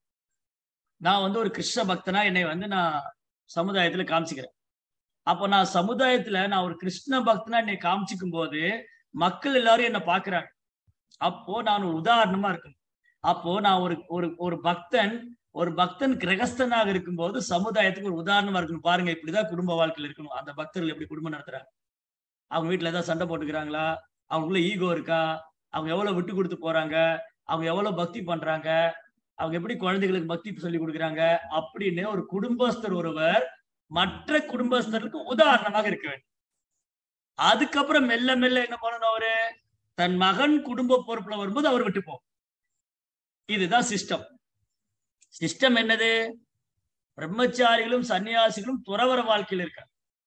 நான் வந்து ஒரு கிருஷ்ண பக்தனா என்னை வந்து நான் சமுதாயத்துல காமிச்சுக்கிறேன் அப்போ நான் சமுதாயத்துல நான் ஒரு கிருஷ்ண பக்தனா என்னை காமிச்சிக்கும் போது மக்கள் எல்லாரும் என்ன பாக்குறாங்க அப்போ நான் ஒரு உதாரணமா இருக்கணும் அப்போ நான் ஒரு ஒரு ஒரு பக்தன் ஒரு பக்தன் கிரகஸ்தனாக இருக்கும்போது சமுதாயத்துக்கு ஒரு உதாரணமா இருக்கணும் பாருங்க இப்படிதான் குடும்ப வாழ்க்கையில இருக்கணும் அந்த பக்தர்கள் எப்படி குடும்பம் நடத்துறாங்க அவங்க வீட்டுல ஏதாவது சண்டை போட்டுக்கிறாங்களா அவங்களுக்குள்ள ஈகோ இருக்கா அவங்க எவ்வளவு விட்டு கொடுத்து போறாங்க அவங்க எவ்வளவு பக்தி பண்றாங்க அவங்க எப்படி குழந்தைகளுக்கு பக்தி சொல்லி கொடுக்குறாங்க அப்படின்னு ஒரு குடும்பஸ்தர் ஒருவர் மற்ற குடும்பஸ்தருக்கு உதாரணமாக இருக்க வேண்டும் அதுக்கப்புறம் மெல்ல மெல்ல என்ன பண்ணணும் அவரு தன் மகன் குடும்ப பொறுப்புல வரும்போது அவர் விட்டு போ இதுதான் சிஸ்டம் சிஸ்டம் என்னது பிரம்மச்சாரிகளும் சன்னியாசிகளும் துறவர வாழ்க்கையில் இருக்காங்க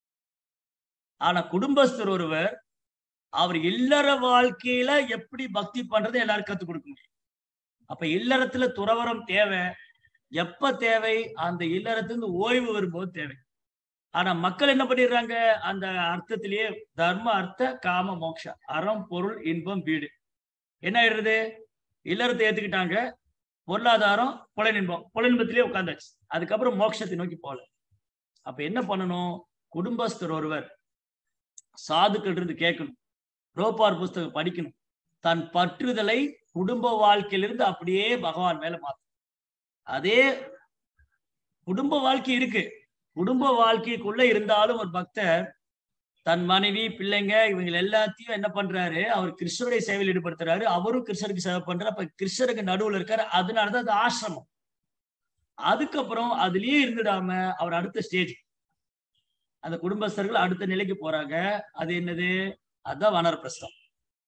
ஆனா குடும்பஸ்தர் ஒருவர் அவர் இல்லற வாழ்க்கையில எப்படி பக்தி பண்றது எல்லாரும் கத்துக் கொடுக்க முடியும் அப்ப இல்லறத்துல துறவரம் தேவை எப்ப தேவை அந்த இல்லறத்திலிருந்து ஓய்வு வரும்போது தேவை ஆனா மக்கள் என்ன பண்ணிடுறாங்க அந்த அர்த்தத்திலேயே தர்ம அர்த்த காம மோக்ஷ அறம் பொருள் இன்பம் வீடு என்ன ஆயிடுறது இல்லறத்தை ஏத்துக்கிட்டாங்க பொருளாதாரம் புலனின்பம் புலனின்பத்திலேயே உட்காந்தாச்சு அதுக்கப்புறம் மோட்சத்தை நோக்கி போகல அப்ப என்ன பண்ணணும் குடும்பஸ்தர் ஒருவர் சாதுக்கள் இருந்து கேட்கணும் ரோபார் புஸ்தகம் படிக்கணும் தன் பற்றுதலை குடும்ப வாழ்க்கையிலிருந்து அப்படியே பகவான் மேல மாற்றும் அதே குடும்ப வாழ்க்கை இருக்கு குடும்ப வாழ்க்கைக்குள்ள இருந்தாலும் ஒரு பக்தர் தன் மனைவி பிள்ளைங்க இவங்க எல்லாத்தையும் என்ன பண்றாரு அவர் கிருஷ்ணருடைய சேவையில் ஈடுபடுத்துறாரு அவரும் கிருஷ்ணருக்கு சேவை பண்றாரு அப்ப கிருஷ்ணருக்கு நடுவுல இருக்காரு அதனாலதான் அது ஆசிரமம் அதுக்கப்புறம் அதுலயே இருந்துடாம அவர் அடுத்த ஸ்டேஜ் அந்த குடும்பஸ்தர்கள் அடுத்த நிலைக்கு போறாங்க அது என்னது அதுதான் வனரப்பிரஸ்தம்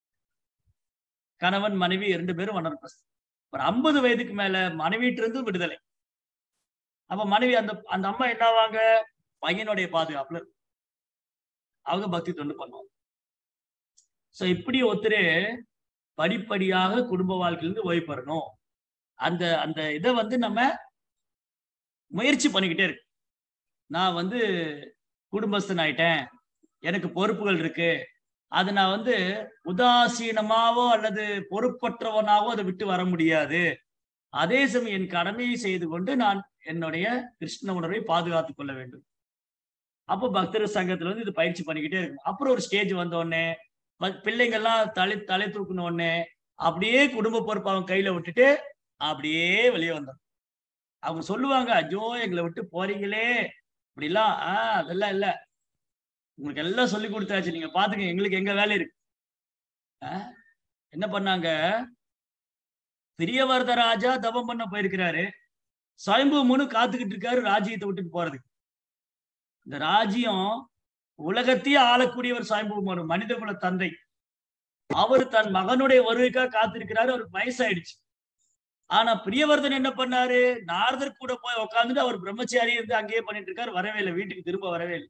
கணவன் மனைவி இரண்டு பேரும் வனரப்பிரஸ்தம் ஒரு ஐம்பது வயதுக்கு மேல மனைவிட்டு இருந்து விடுதலை அப்ப மனைவி அந்த அந்த அம்மா என்னவாங்க பையனுடைய பாதுகாப்புல இருக்கும். அவங்க பக்தி தொண்டு பண்ணுவாங்க சோ இப்படி ஒருத்தர் படிப்படியாக குடும்ப வாழ்க்கையிலிருந்து ஓய்வு பெறணும் அந்த அந்த இதை வந்து நம்ம முயற்சி பண்ணிக்கிட்டே இருக்கு நான் வந்து குடும்பஸ்தன் ஆயிட்டேன் எனக்கு பொறுப்புகள் இருக்கு அது நான் வந்து உதாசீனமாவோ அல்லது பொறுப்பற்றவனாவோ அதை விட்டு வர முடியாது அதே சமயம் என் கடமையை செய்து கொண்டு நான் என்னுடைய கிருஷ்ண உணர்வை பாதுகாத்துக் கொள்ள வேண்டும் அப்போ பக்தர் சங்கத்துல வந்து இது பயிற்சி பண்ணிக்கிட்டே இருக்கும் அப்புறம் ஒரு ஸ்டேஜ் வந்த உடனே ப- பிள்ளைங்கெல்லாம் தலை தலை தூக்குன உடனே அப்படியே குடும்ப பொறுப்பு அவங்க கையில விட்டுட்டு அப்படியே வெளியே வந்தோம் அவங்க சொல்லுவாங்க ஐயோ எங்களை விட்டு போறீங்களே அப்படிலாம் ஆஹ் அதெல்லாம் இல்ல உங்களுக்கு எல்லாம் சொல்லி கொடுத்தாச்சு நீங்க பாத்துங்க எங்களுக்கு எங்க வேலை இருக்கு ஆஹ் என்ன பண்ணாங்க பிரியவர்த ராஜா தவம் பண்ண போயிருக்கிறாரு சுயம்பு முனு காத்துக்கிட்டு இருக்காரு ராஜ்யத்தை விட்டுட்டு போறதுக்கு இந்த ராஜ்யம் உலகத்தையே ஆளக்கூடியவர் சுயம்பு மனு மனிதகுல தந்தை அவர் தன் மகனுடைய வருகைக்காக காத்திருக்கிறாரு அவருக்கு வயசாயிடுச்சு ஆனா பிரியவர்தன் என்ன பண்ணாரு நாரதர் கூட போய் உட்காந்துட்டு அவர் பிரம்மச்சாரி இருந்து அங்கேயே பண்ணிட்டு இருக்காரு வரவே இல்லை வீட்டுக்கு திரும்ப வரவே இல்லை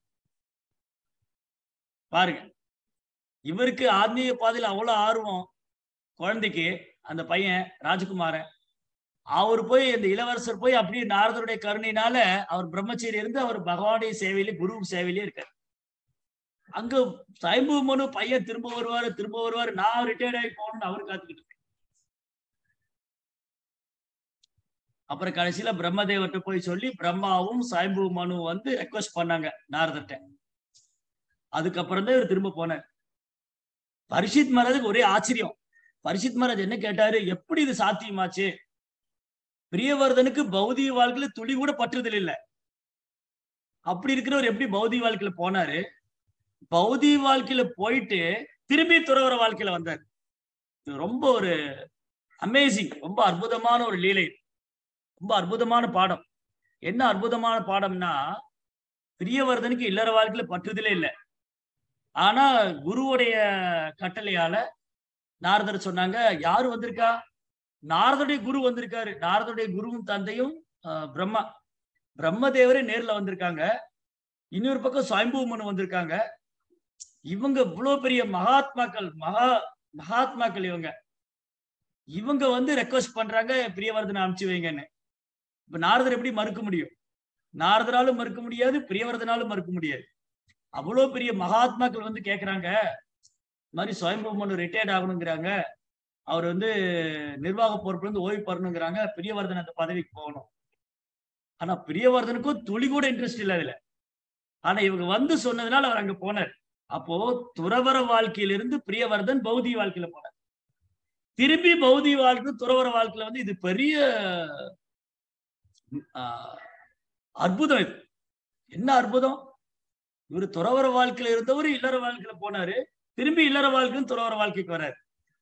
பாருங்க இவருக்கு ஆன்மீக பாதையில அவ்வளவு ஆர்வம் குழந்தைக்கு அந்த பையன் ராஜகுமாரன் அவர் போய் இந்த இளவரசர் போய் அப்படியே நாரதருடைய கருணையினால அவர் பிரம்மச்சேரி இருந்து அவர் பகவானுடைய சேவையிலே குரு சேவையிலே இருக்கார் அங்க சைம்பு மனு பையன் திரும்ப வருவாரு திரும்ப வருவாரு நான் ரிட்டையர்ட் ஆகி போகணும்னு அவரு காத்துக்கிட்டு இருக்காரு. அப்புறம் கடைசியில பிரம்மதேவர்கிட்ட போய் சொல்லி பிரம்மாவும் சாய்பு மனு வந்து ரெக்வஸ்ட் பண்ணாங்க நாரதர்கிட்ட அதுக்கப்புறம் தான் இவர் திரும்ப போனார் பரிஷித் மகாராஜுக்கு ஒரே ஆச்சரியம் பரிஷித் மகாராஜ் என்ன கேட்டாரு எப்படி இது சாத்தியமாச்சு பிரியவர்தனுக்கு பௌதிக வாழ்க்கையில துளி கூட பற்றுதல் இல்லை அப்படி இருக்கிறவர் எப்படி பௌதிக வாழ்க்கையில போனாரு பௌதிக வாழ்க்கையில போயிட்டு திரும்பி துறவர வாழ்க்கையில வந்தார் இது ரொம்ப ஒரு அமேசிங் ரொம்ப அற்புதமான ஒரு லீலை ரொம்ப அற்புதமான பாடம் என்ன அற்புதமான பாடம்னா பிரியவர்தனுக்கு இல்லற வாழ்க்கையில பற்றுதலே இல்லை ஆனா குருவுடைய கட்டளையால நாரதர் சொன்னாங்க யாரு வந்திருக்கா நாரதுடைய குரு வந்திருக்காரு நாரதுடைய குருவும் தந்தையும் ஆஹ், பிரம்மா பிரம்மதேவரே நேர்ல வந்திருக்காங்க இன்னொரு பக்கம் சுயம்பூமனு வந்திருக்காங்க இவங்க இவ்வளவு பெரிய மகாத்மாக்கள் மகா மகாத்மாக்கள் இவங்க இவங்க வந்து ரெக்வஸ்ட் பண்றாங்க பிரியவர்தனை அனுப்பிச்சு வைங்கன்னு இப்ப நாரதர் எப்படி மறுக்க முடியும் நாரதராலும் மறுக்க முடியாது பிரியவர்தனாலும் மறுக்க முடியாது அவ்வளவு பெரிய மகாத்மாக்கள் வந்து கேக்குறாங்க இந்த மாதிரி சுயம்பூமனு ரிட்டையர்ட் ஆகணுங்கிறாங்க அவர் வந்து நிர்வாக பொறுப்புல இருந்து ஓய்வு பெறணுங்கிறாங்க பிரியவர்தன் அந்த பதவிக்கு போகணும் ஆனா பிரியவர்தனுக்கும் துளி கூட இன்ட்ரெஸ்ட் இல்லை அதுல ஆனா இவங்க வந்து சொன்னதுனால அவர் அங்க போனார் அப்போ துறவர வாழ்க்கையிலிருந்து பிரியவர்தன் பௌதிக வாழ்க்கையில போனார் திருப்பி பௌதிக வாழ்க்கை துறவர வாழ்க்கையில வந்து இது பெரிய ஆஹ், அற்புதம் இது என்ன அற்புதம் இவர் துறவர வாழ்க்கையில இருந்தவர் இல்லற வாழ்க்கையில போனாரு திரும்பி இல்லற வாழ்க்கையும் துறவர வாழ்க்கைக்கு வராரு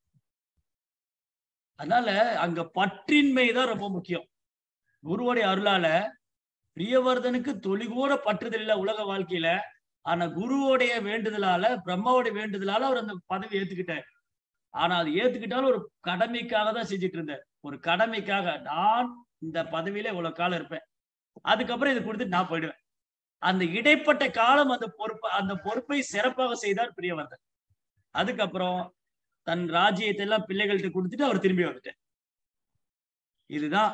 அதனால அங்க பற்றின்மை தான் ரொம்ப முக்கியம் குருவோடைய அருளால பிரியவர்தனுக்கு துளி கூட பற்றுதல் இல்லை உலக வாழ்க்கையில ஆனா குருவோடைய வேண்டுதலால பிரம்மாவுடைய வேண்டுதலால அவர் அந்த பதவி ஏத்துக்கிட்டார் ஆனா அது ஏத்துக்கிட்டாலும் ஒரு கடமைக்காக தான் செஞ்சுட்டு இருந்தார் ஒரு கடமைக்காக நான் இந்த பதவியில இவ்வளவு காலம் இருப்பேன் அதுக்கப்புறம் இதை கொடுத்துட்டு நான் போயிடுவேன் அந்த இடைப்பட்ட காலம் அந்த பொறுப்பு அந்த பொறுப்பை சிறப்பாக செய்தார் பிரியவர்தன் அதுக்கப்புறம் தன் ராஜ்யத்தை எல்லாம் பிள்ளைகள்கிட்ட கொடுத்துட்டு அவர் திரும்பி வந்துட்டார் இதுதான்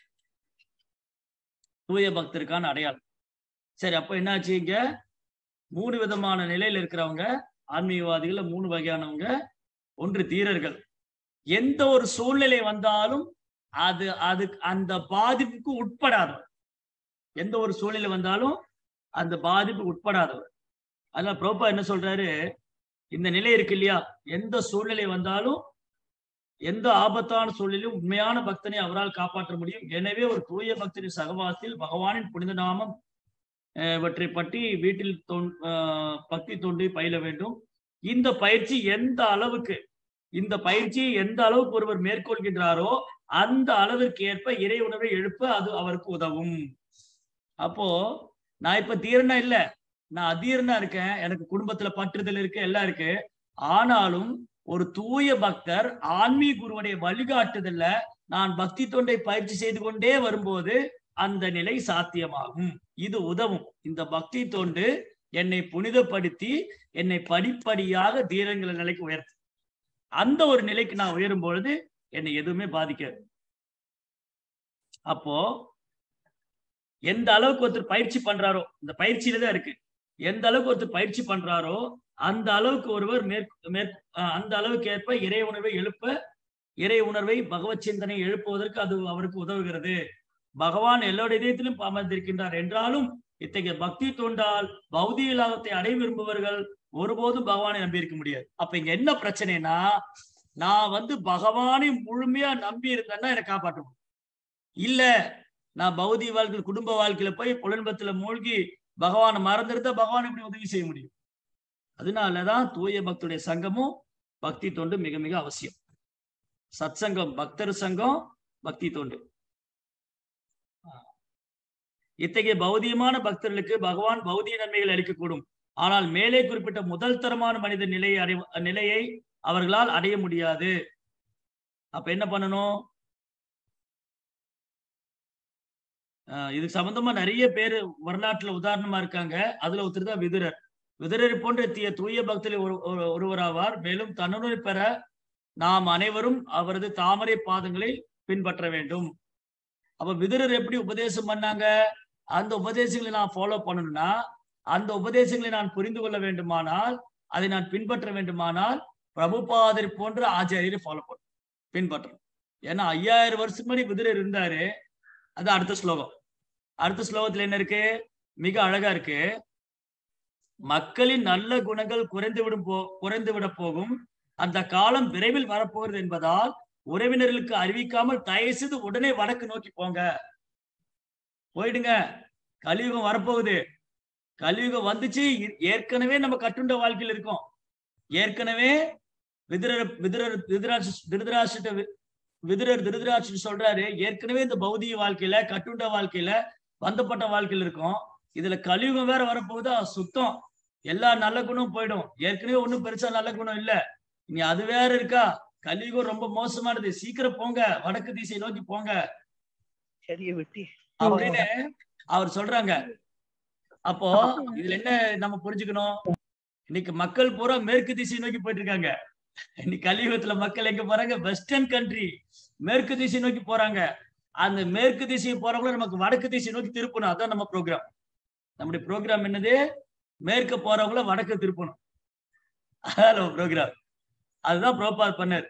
தூய பக்தருக்கான அடையாளம் சரி அப்ப என்னாச்சு இங்க மூணு விதமான நிலையில இருக்கிறவங்க ஆன்மீகவாதிகள்ல மூணு வகையானவங்க ஒன்று தீரர்கள் எந்த ஒரு சூழ்நிலை வந்தாலும் அது அது அந்த பாதிப்புக்கு உட்படாதவர் எந்த ஒரு சூழ்நிலை வந்தாலும் அந்த பாதிப்பு உட்படாதவர் அதனால ப்ரோப்பா என்ன சொல்றாரு இந்த நிலை இருக்கு இல்லையா எந்த சூழ்நிலை வந்தாலும் எந்த ஆபத்தான சூழ்நிலையும் உண்மையான பக்தனை அவரால் காப்பாற்ற முடியும் எனவே ஒரு தூய பக்தரின் சகவாசத்தில் பகவானின் புனித நாமம் அஹ், இவற்றை பற்றி வீட்டில் தொன்- அஹ், பக்தி தொண்டை பயில வேண்டும் இந்த பயிற்சி எந்த அளவுக்கு இந்த பயிற்சியை எந்த அளவுக்கு ஒருவர் மேற்கொள்கின்றாரோ அந்த அளவிற்கு ஏற்ப இறை உணர்வை எழுப்ப அது அவருக்கு உதவும் அப்போ நான் இப்ப தீரனா இல்ல நான் அதீரனா இருக்கேன் எனக்கு குடும்பத்துல பற்றுதல் இருக்கு எல்லாம் இருக்கு ஆனாலும் ஒரு தூய பக்தர் ஆன்மீக குருவுடைய வழிகாட்டுதல்ல நான் பக்தி தொண்டை பயிற்சி செய்து கொண்டே வரும்போது அந்த நிலை சாத்தியமாகும் இது உதவும் இந்த பக்தி தொண்டு என்னை புனிதப்படுத்தி என்னை படிப்படியாக தீரங்கிற நிலைக்கு உயர்த்து அந்த ஒரு நிலைக்கு நான் உயரும் பொழுது என்னை எதுவுமே பாதிக்காது அப்போ எந்த அளவுக்கு ஒருத்தர் பயிற்சி பண்றாரோ இந்த பயிற்சியில தான் இருக்கு எந்த அளவுக்கு ஒருத்தர் பயிற்சி பண்றாரோ அந்த அளவுக்கு ஒருவர் மேற் மேற் அஹ் அந்த அளவுக்கு ஏற்ப இறை உணர்வை எழுப்ப இறை உணர்வை பகவத் சிந்தனை எழுப்புவதற்கு அது அவருக்கு உதவுகிறது பகவான் எல்லோருடைய இதயத்திலும் அமர்ந்திருக்கின்றார் என்றாலும் இத்தகைய பக்தி தொண்டால் பௌதிக லாபத்தை அடைய விரும்புபவர்கள் ஒருபோதும் பகவானை நம்பியிருக்க முடியாது அப்ப இங்க என்ன பிரச்சனைனா நான் வந்து பகவானை முழுமையா நம்பி இருந்தேன்னா என்னை காப்பாற்றணும் இல்ல நான் பௌதிக வாழ்க்கையில் குடும்ப வாழ்க்கையில போய் புலன்பத்துல மூழ்கி பகவானை மறந்திருந்தா பகவான் எப்படி உதவி செய்ய முடியும் அதனாலதான் தூய பக்தருடைய சங்கமும் பக்தி தொண்டு மிக மிக அவசியம் சத் சங்கம் பக்தர் சங்கம் பக்தி தொண்டு இத்தகைய பௌதிகமான பக்தர்களுக்கு பகவான் பௌதிக நன்மைகள் அளிக்கக்கூடும் ஆனால் மேலே குறிப்பிட்ட முதல் தரமான மனித நிலையை அடை நிலையை அவர்களால் அடைய முடியாது அப்ப என்ன பண்ணணும் ஆஹ் இது சம்பந்தமா நிறைய பேர் வரலாற்றுல உதாரணமா இருக்காங்க அதுல ஒருத்தர் தான் விதுரர் விதுரரை போன்ற தீய தூய பக்தரில் ஒரு ஒரு- ஒருவராவார் மேலும் தன்னுணர்வை பெற நாம் அனைவரும் அவரது தாமரை பாதங்களை பின்பற்ற வேண்டும் அப்ப விதுரர் எப்படி உபதேசம் பண்ணாங்க அந்த உபதேசங்களை நான் ஃபாலோ பண்ணணும்னா அந்த உபதேசங்களை நான் புரிந்து கொள்ள வேண்டுமானால் அதை நான் பின்பற்ற வேண்டுமானால் பிரபுபாதர் போன்ற ஆச்சாரியரை ஃபாலோ பண்ணணும் பின்பற்றணும் ஏன்னா ஐயாயிரம் வருஷத்துக்கு முன்னாடி விதுரர் இருந்தாரு அது அடுத்த ஸ்லோகம் அடுத்த ஸ்லோகத்துல என்ன இருக்கு மிக அழகா இருக்கு மக்களின் நல்ல குணங்கள் குறைந்து விடும் போ குறைந்து விட போகும் அந்த காலம் விரைவில் வரப்போகிறது என்பதால் உறவினர்களுக்கு அறிவிக்காமல் தயவு செய்து உடனே வடக்கு நோக்கி போங்க போயிடுங்க கலியுகம் வரப்போகுது கலியுகம் வந்துச்சு இ- ஏற்கனவே நம்ம கட்டுண்ட வாழ்க்கையில் இருக்கோம் ஏற்கனவே விதிரர் விதிரர் திருதராட்ச திருதராட்சிட்ட விதிரர் திருதராட்சி சொல்றாரு ஏற்கனவே இந்த பௌதிக வாழ்க்கையில கட்டுண்ட வாழ்க்கையில பந்தப்பட்ட வாழ்க்கையில இருக்கும் இதுல கலியுகம் வேற வரப்போகுதா சுத்தம் எல்லா நல்ல குணமும் போயிடும் ஏற்கனவே ஒண்ணும் பெருசா நல்ல குணம் இல்ல இனி அது வேற இருக்கா கலியுகம் ரொம்ப மோசமானது சீக்கிரம் போங்க வடக்கு திசை நோக்கி போங்க சரியை விட்டு அப்படின்னு அவர் சொல்றாங்க அப்போ இதுல என்ன நம்ம புரிஞ்சுக்கணும் இன்னைக்கு மக்கள் பூரா மேற்கு திசை நோக்கி போயிட்டு இருக்காங்க இன்னைக்கு கலியுகத்துல மக்கள் எங்க போறாங்க வெஸ்டர்ன் கண்ட்ரி மேற்கு திசை நோக்கி போறாங்க அந்த மேற்கு திசை போறவங்களும் நமக்கு வடக்கு திசை நோக்கி திருப்பணும் அதான் நம்ம ப்ரோக்ராம் நம்முடைய ப்ரோக்ராம் என்னது மேற்கு போறவங்கள வடக்கு திருப்பணும் அதான் நம்ம ப்ரோக்ராம் அதுதான் புரோபாத் பண்ணார்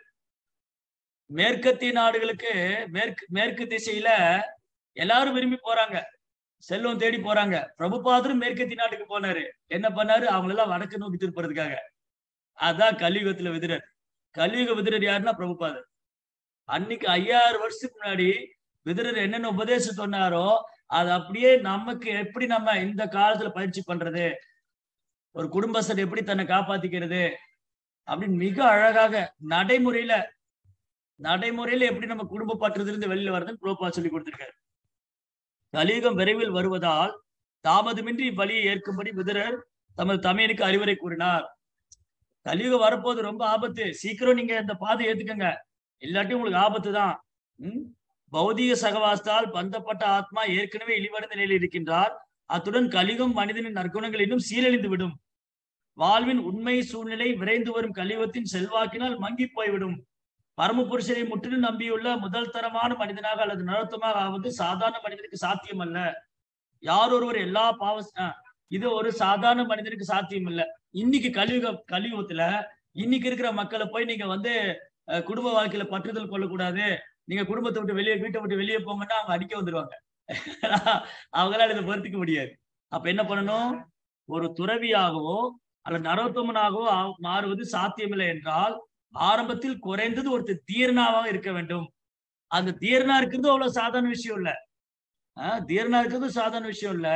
மேற்கத்திய நாடுகளுக்கு மேற்கு மேற்கு திசையில எல்லாரும் விரும்பி போறாங்க செல்வம் தேடி போறாங்க பிரபுபாதரும் மேற்கத்திய நாட்டுக்கு போனாரு என்ன பண்ணாரு அவங்களெல்லாம் வடக்கு நோக்கி திருப்புறதுக்காக அதான் கலியுகத்துல விதிரர் கலியுக விதிரர் யாருன்னா பிரபுபாதர் அன்னைக்கு ஐயாயிரம் வருஷத்துக்கு முன்னாடி விதிரர் என்னென்ன உபதேசம் சொன்னாரோ அது அப்படியே நமக்கு எப்படி நம்ம இந்த காலத்துல பயிற்சி பண்றது ஒரு குடும்பஸ்தர் எப்படி தன்னை காப்பாத்திக்கிறது அப்படின்னு மிக அழகாக நடைமுறையில நடைமுறையில எப்படி நம்ம குடும்ப பற்றுறதுல இருந்து வெளியில வருதுன்னு புரோபா சொல்லி கொடுத்திருக்காரு கலியுகம் விரைவில் வருவதால் தாமதமின்றி வழியை ஏற்கும்படி விதிரர் தமது தமையனுக்கு அறிவுரை கூறினார் கலியுகம் வரப்போது ரொம்ப ஆபத்து சீக்கிரம் நீங்க இந்த பாதை ஏத்துக்கங்க இல்லாட்டி உங்களுக்கு ஆபத்து தான் உம் பௌதிக சகவாசத்தால் பந்தப்பட்ட ஆத்மா ஏற்கனவே இழிவடைந்த நிலையில் இருக்கின்றார் அத்துடன் கலியுகம் மனிதனின் நற்குணங்கள் இன்னும் சீரழிந்து விடும் வாழ்வின் உண்மை சூழ்நிலை விரைந்து வரும் கலியுகத்தின் செல்வாக்கினால் மங்கி போய்விடும் பரமபுருஷரை முற்றிலும் நம்பியுள்ள முதல் தரமான மனிதனாக அல்லது நரோத்தமாக ஆவது சாதாரண மனிதனுக்கு சாத்தியம் அல்ல யார் ஒருவர் எல்லா பாவ ஆஹ் இது ஒரு சாதாரண மனிதனுக்கு சாத்தியம் இல்ல இன்னைக்கு கலியுக கலியுகத்துல இன்னைக்கு இருக்கிற மக்களை போய் நீங்க வந்து அஹ், குடும்ப வாழ்க்கையில பற்றுதல் கொள்ளக்கூடாது நீங்க குடும்பத்தை விட்டு வெளியே வீட்டை விட்டு வெளியே போங்கன்னா அவங்க அடிக்க வந்துருவாங்க அவங்களால இதை பொறுத்துக்க முடியாது அப்ப என்ன பண்ணணும் ஒரு துறவியாகவோ அல்லது நரோத்தமனாகவோ ஆ- மாறுவது சாத்தியமில்லை என்றால் ஆரம்பத்தில் குறைந்தது ஒருத்தர் தீர்ணாவாக இருக்க வேண்டும் அந்த தீர்ணா இருக்கிறது அவ்வளவு சாதாரண விஷயம் இல்ல ஆஹ் தீர்ணா இருக்கிறது சாதாரண விஷயம் இல்ல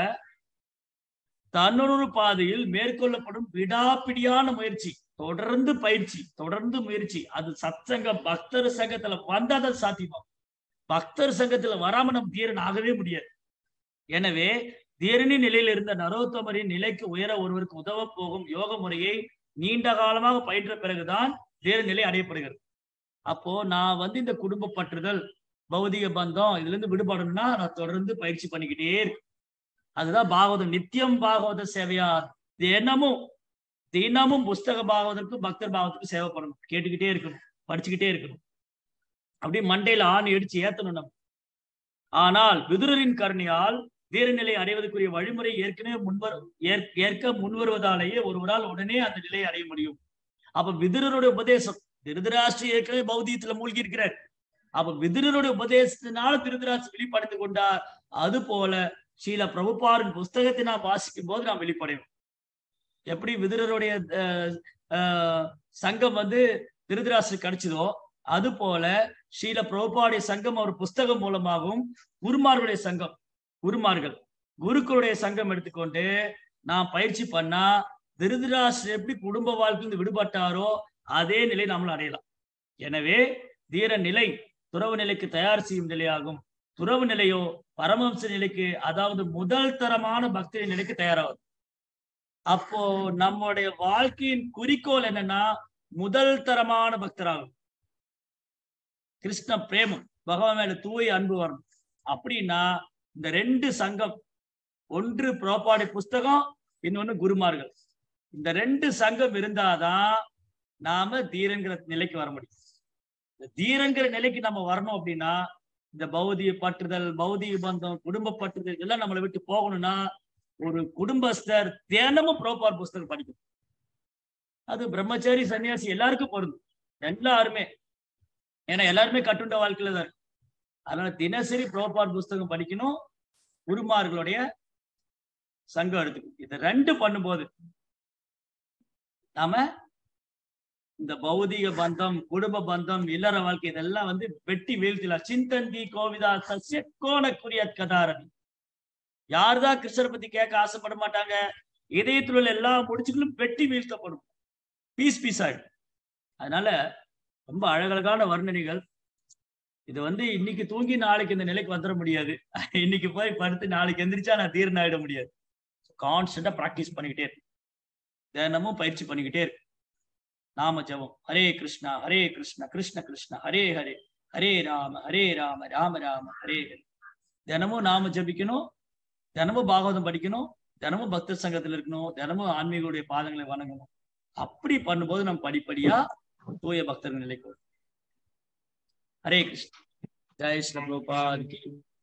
தன்னுணர்வு பாதையில் மேற்கொள்ளப்படும் விடாப்பிடியான முயற்சி தொடர்ந்து பயிற்சி தொடர்ந்து முயற்சி அது சத்சங்க பக்தர் சங்கத்துல வந்தா தான் சாத்தியமாகும் பக்தர் சங்கத்துல வராம நம்ம தீரன் ஆகவே முடியாது எனவே தீரனின் நிலையில் இருந்த நரோத்தமரின் நிலைக்கு உயர ஒருவருக்கு உதவ போகும் யோக முறையை நீண்ட காலமாக பயின்ற பிறகுதான் தீர நிலை அடையப்படுகிறது அப்போ நான் வந்து இந்த குடும்ப பற்றுதல் பௌதிக பந்தம் இதுல இருந்து விடுபடணும்னா நான் தொடர்ந்து பயிற்சி பண்ணிக்கிட்டே இருக்கேன் அதுதான் பாகவதம் நித்தியம் பாகவத சேவையா தினமும் தினமும் புஸ்தக பாகவதற்கும் பக்தர் பாகவதற்கும் சேவை பண்ணணும் கேட்டுக்கிட்டே இருக்கணும் படிச்சுக்கிட்டே இருக்கணும் அப்படி மண்டையில ஆணி அடிச்சு ஏத்தணும் நம்ம ஆனால் விதுரரின் கருணையால் தீரநிலை அடைவதற்குரிய வழிமுறை ஏற்கனவே முன்வர ஏற்- ஏற்க முன்வருவதாலேயே ஒருவரால் உடனே அந்த நிலையை அடைய முடியும் அப்ப விதுரனுடைய உபதேசம் திருதராஷ்டிர ஏற்கனவே பௌதியத்துல மூழ்கி இருக்கிறார் அப்ப விதுரனுடைய உபதேசத்தினால திருதராஷ்டிர வெளிப்படுத்திக் கொண்டார் அது போல ஸ்ரீல பிரபுபாரின் புஸ்தகத்தை நாம் வாசிக்கும் போது நாம் வெளிப்படையும் எப்படி விதுரருடைய அஹ், அஹ், சங்கம் வந்து திருதராஷ்டிர கிடைச்சதோ அது போல ஸ்ரீல பிரபுபாடைய சங்கம் ஒரு புஸ்தகம் மூலமாகவும் குருமார்களுடைய சங்கம் குருமார்கள் குருக்களுடைய சங்கம் எடுத்துக்கொண்டு நாம் பயிற்சி பண்ணா திருதராஷ்டிரர் எப்படி குடும்ப வாழ்க்கையிலிருந்து விடுபட்டாரோ அதே நிலை நம்மளும் அடையலாம் எனவே தீர நிலை துறவு நிலைக்கு தயார் செய்யும் நிலையாகும் துறவு நிலையோ பரமம்ச நிலைக்கு அதாவது முதல் தரமான பக்தி நிலைக்கு தயாராகும் அப்போ நம்முடைய வாழ்க்கையின் குறிக்கோள் என்னன்னா முதல் தரமான பக்தராகும் கிருஷ்ண பிரேமம் பகவான் மேல தூய அன்பு வரணும் அப்படின்னா இந்த ரெண்டு சங்கம் ஒன்று புரோபாடி புஸ்தகம் இன்னொன்னு குருமார்கள் இந்த ரெண்டு சங்கம் இருந்தாதான் நாம தீரங்கிற நிலைக்கு வர முடியும் இந்த தீரங்கிற நிலைக்கு நம்ம வரணும் அப்படின்னா இந்த பௌதிக பற்றுதல் பௌதிக பந்தம் குடும்ப பற்றுதல் இதெல்லாம் நம்மளை விட்டு போகணும்னா ஒரு குடும்பஸ்தர் தினமும் புரோபார் புஸ்தகம் படிக்கணும் அது பிரம்மச்சாரி சன்னியாசி எல்லாருக்கும் பொருந்தும் எல்லாருமே ஏன்னா எல்லாருமே கட்டுண்ட வாழ்க்கையில தான் இருக்கு அதனால தினசரி புரோபார் புஸ்தகம் படிக்கணும் குருமார்களுடைய சங்கம் எடுத்துக்கணும் இதை ரெண்டு பண்ணும்போது நாம இந்த பௌதிக பந்தம் குடும்ப பந்தம் இல்லற வாழ்க்கை இதெல்லாம் வந்து வெட்டி வீழ்த்திலாம் சிந்தந்தி கோவிதா சசிய கோணக்குரிய கதாரதி யாருதான் கிருஷ்ணரை பத்தி கேட்க ஆசைப்பட மாட்டாங்க இதயத்தில் உள்ள எல்லா முடிச்சுகளும் வெட்டி வீழ்த்தப்படும் பீஸ் பீஸ் ஆயிடும் அதனால ரொம்ப அழகழகான வர்ணனைகள் இது வந்து இன்னைக்கு தூங்கி நாளைக்கு இந்த நிலைக்கு வந்துட முடியாது இன்னைக்கு போய் படுத்து நாளைக்கு எந்திரிச்சா நான் தீர்ந்து ஆயிட முடியாது கான்ஸ்டன்டா ப்ராக்டிஸ் பண்ணிக்கிட்டே இருக்கு தினமும் பயிற்சி பண்ணிக்கிட்டே இருக்கு நாம ஜெபம் ஹரே கிருஷ்ணா ஹரே கிருஷ்ணா கிருஷ்ண கிருஷ்ணா ஹரே ஹரே ஹரே ராம ஹரே ராம ராம ராம ஹரே ஹரே தினமும் நாம ஜபிக்கணும் தினமும் பாகவதம் படிக்கணும் தினமும் பக்தர் சங்கத்துல இருக்கணும் தினமும் ஆன்மீகளுடைய பாதங்களை வணங்கணும் அப்படி பண்ணும்போது நம்ம படிப்படியா தூய பக்தர்கள் நிலைக்கு வரும். ஹரே கிருஷ்ணா ஜெய் ஸ்ரீ பிரபுபாத் கி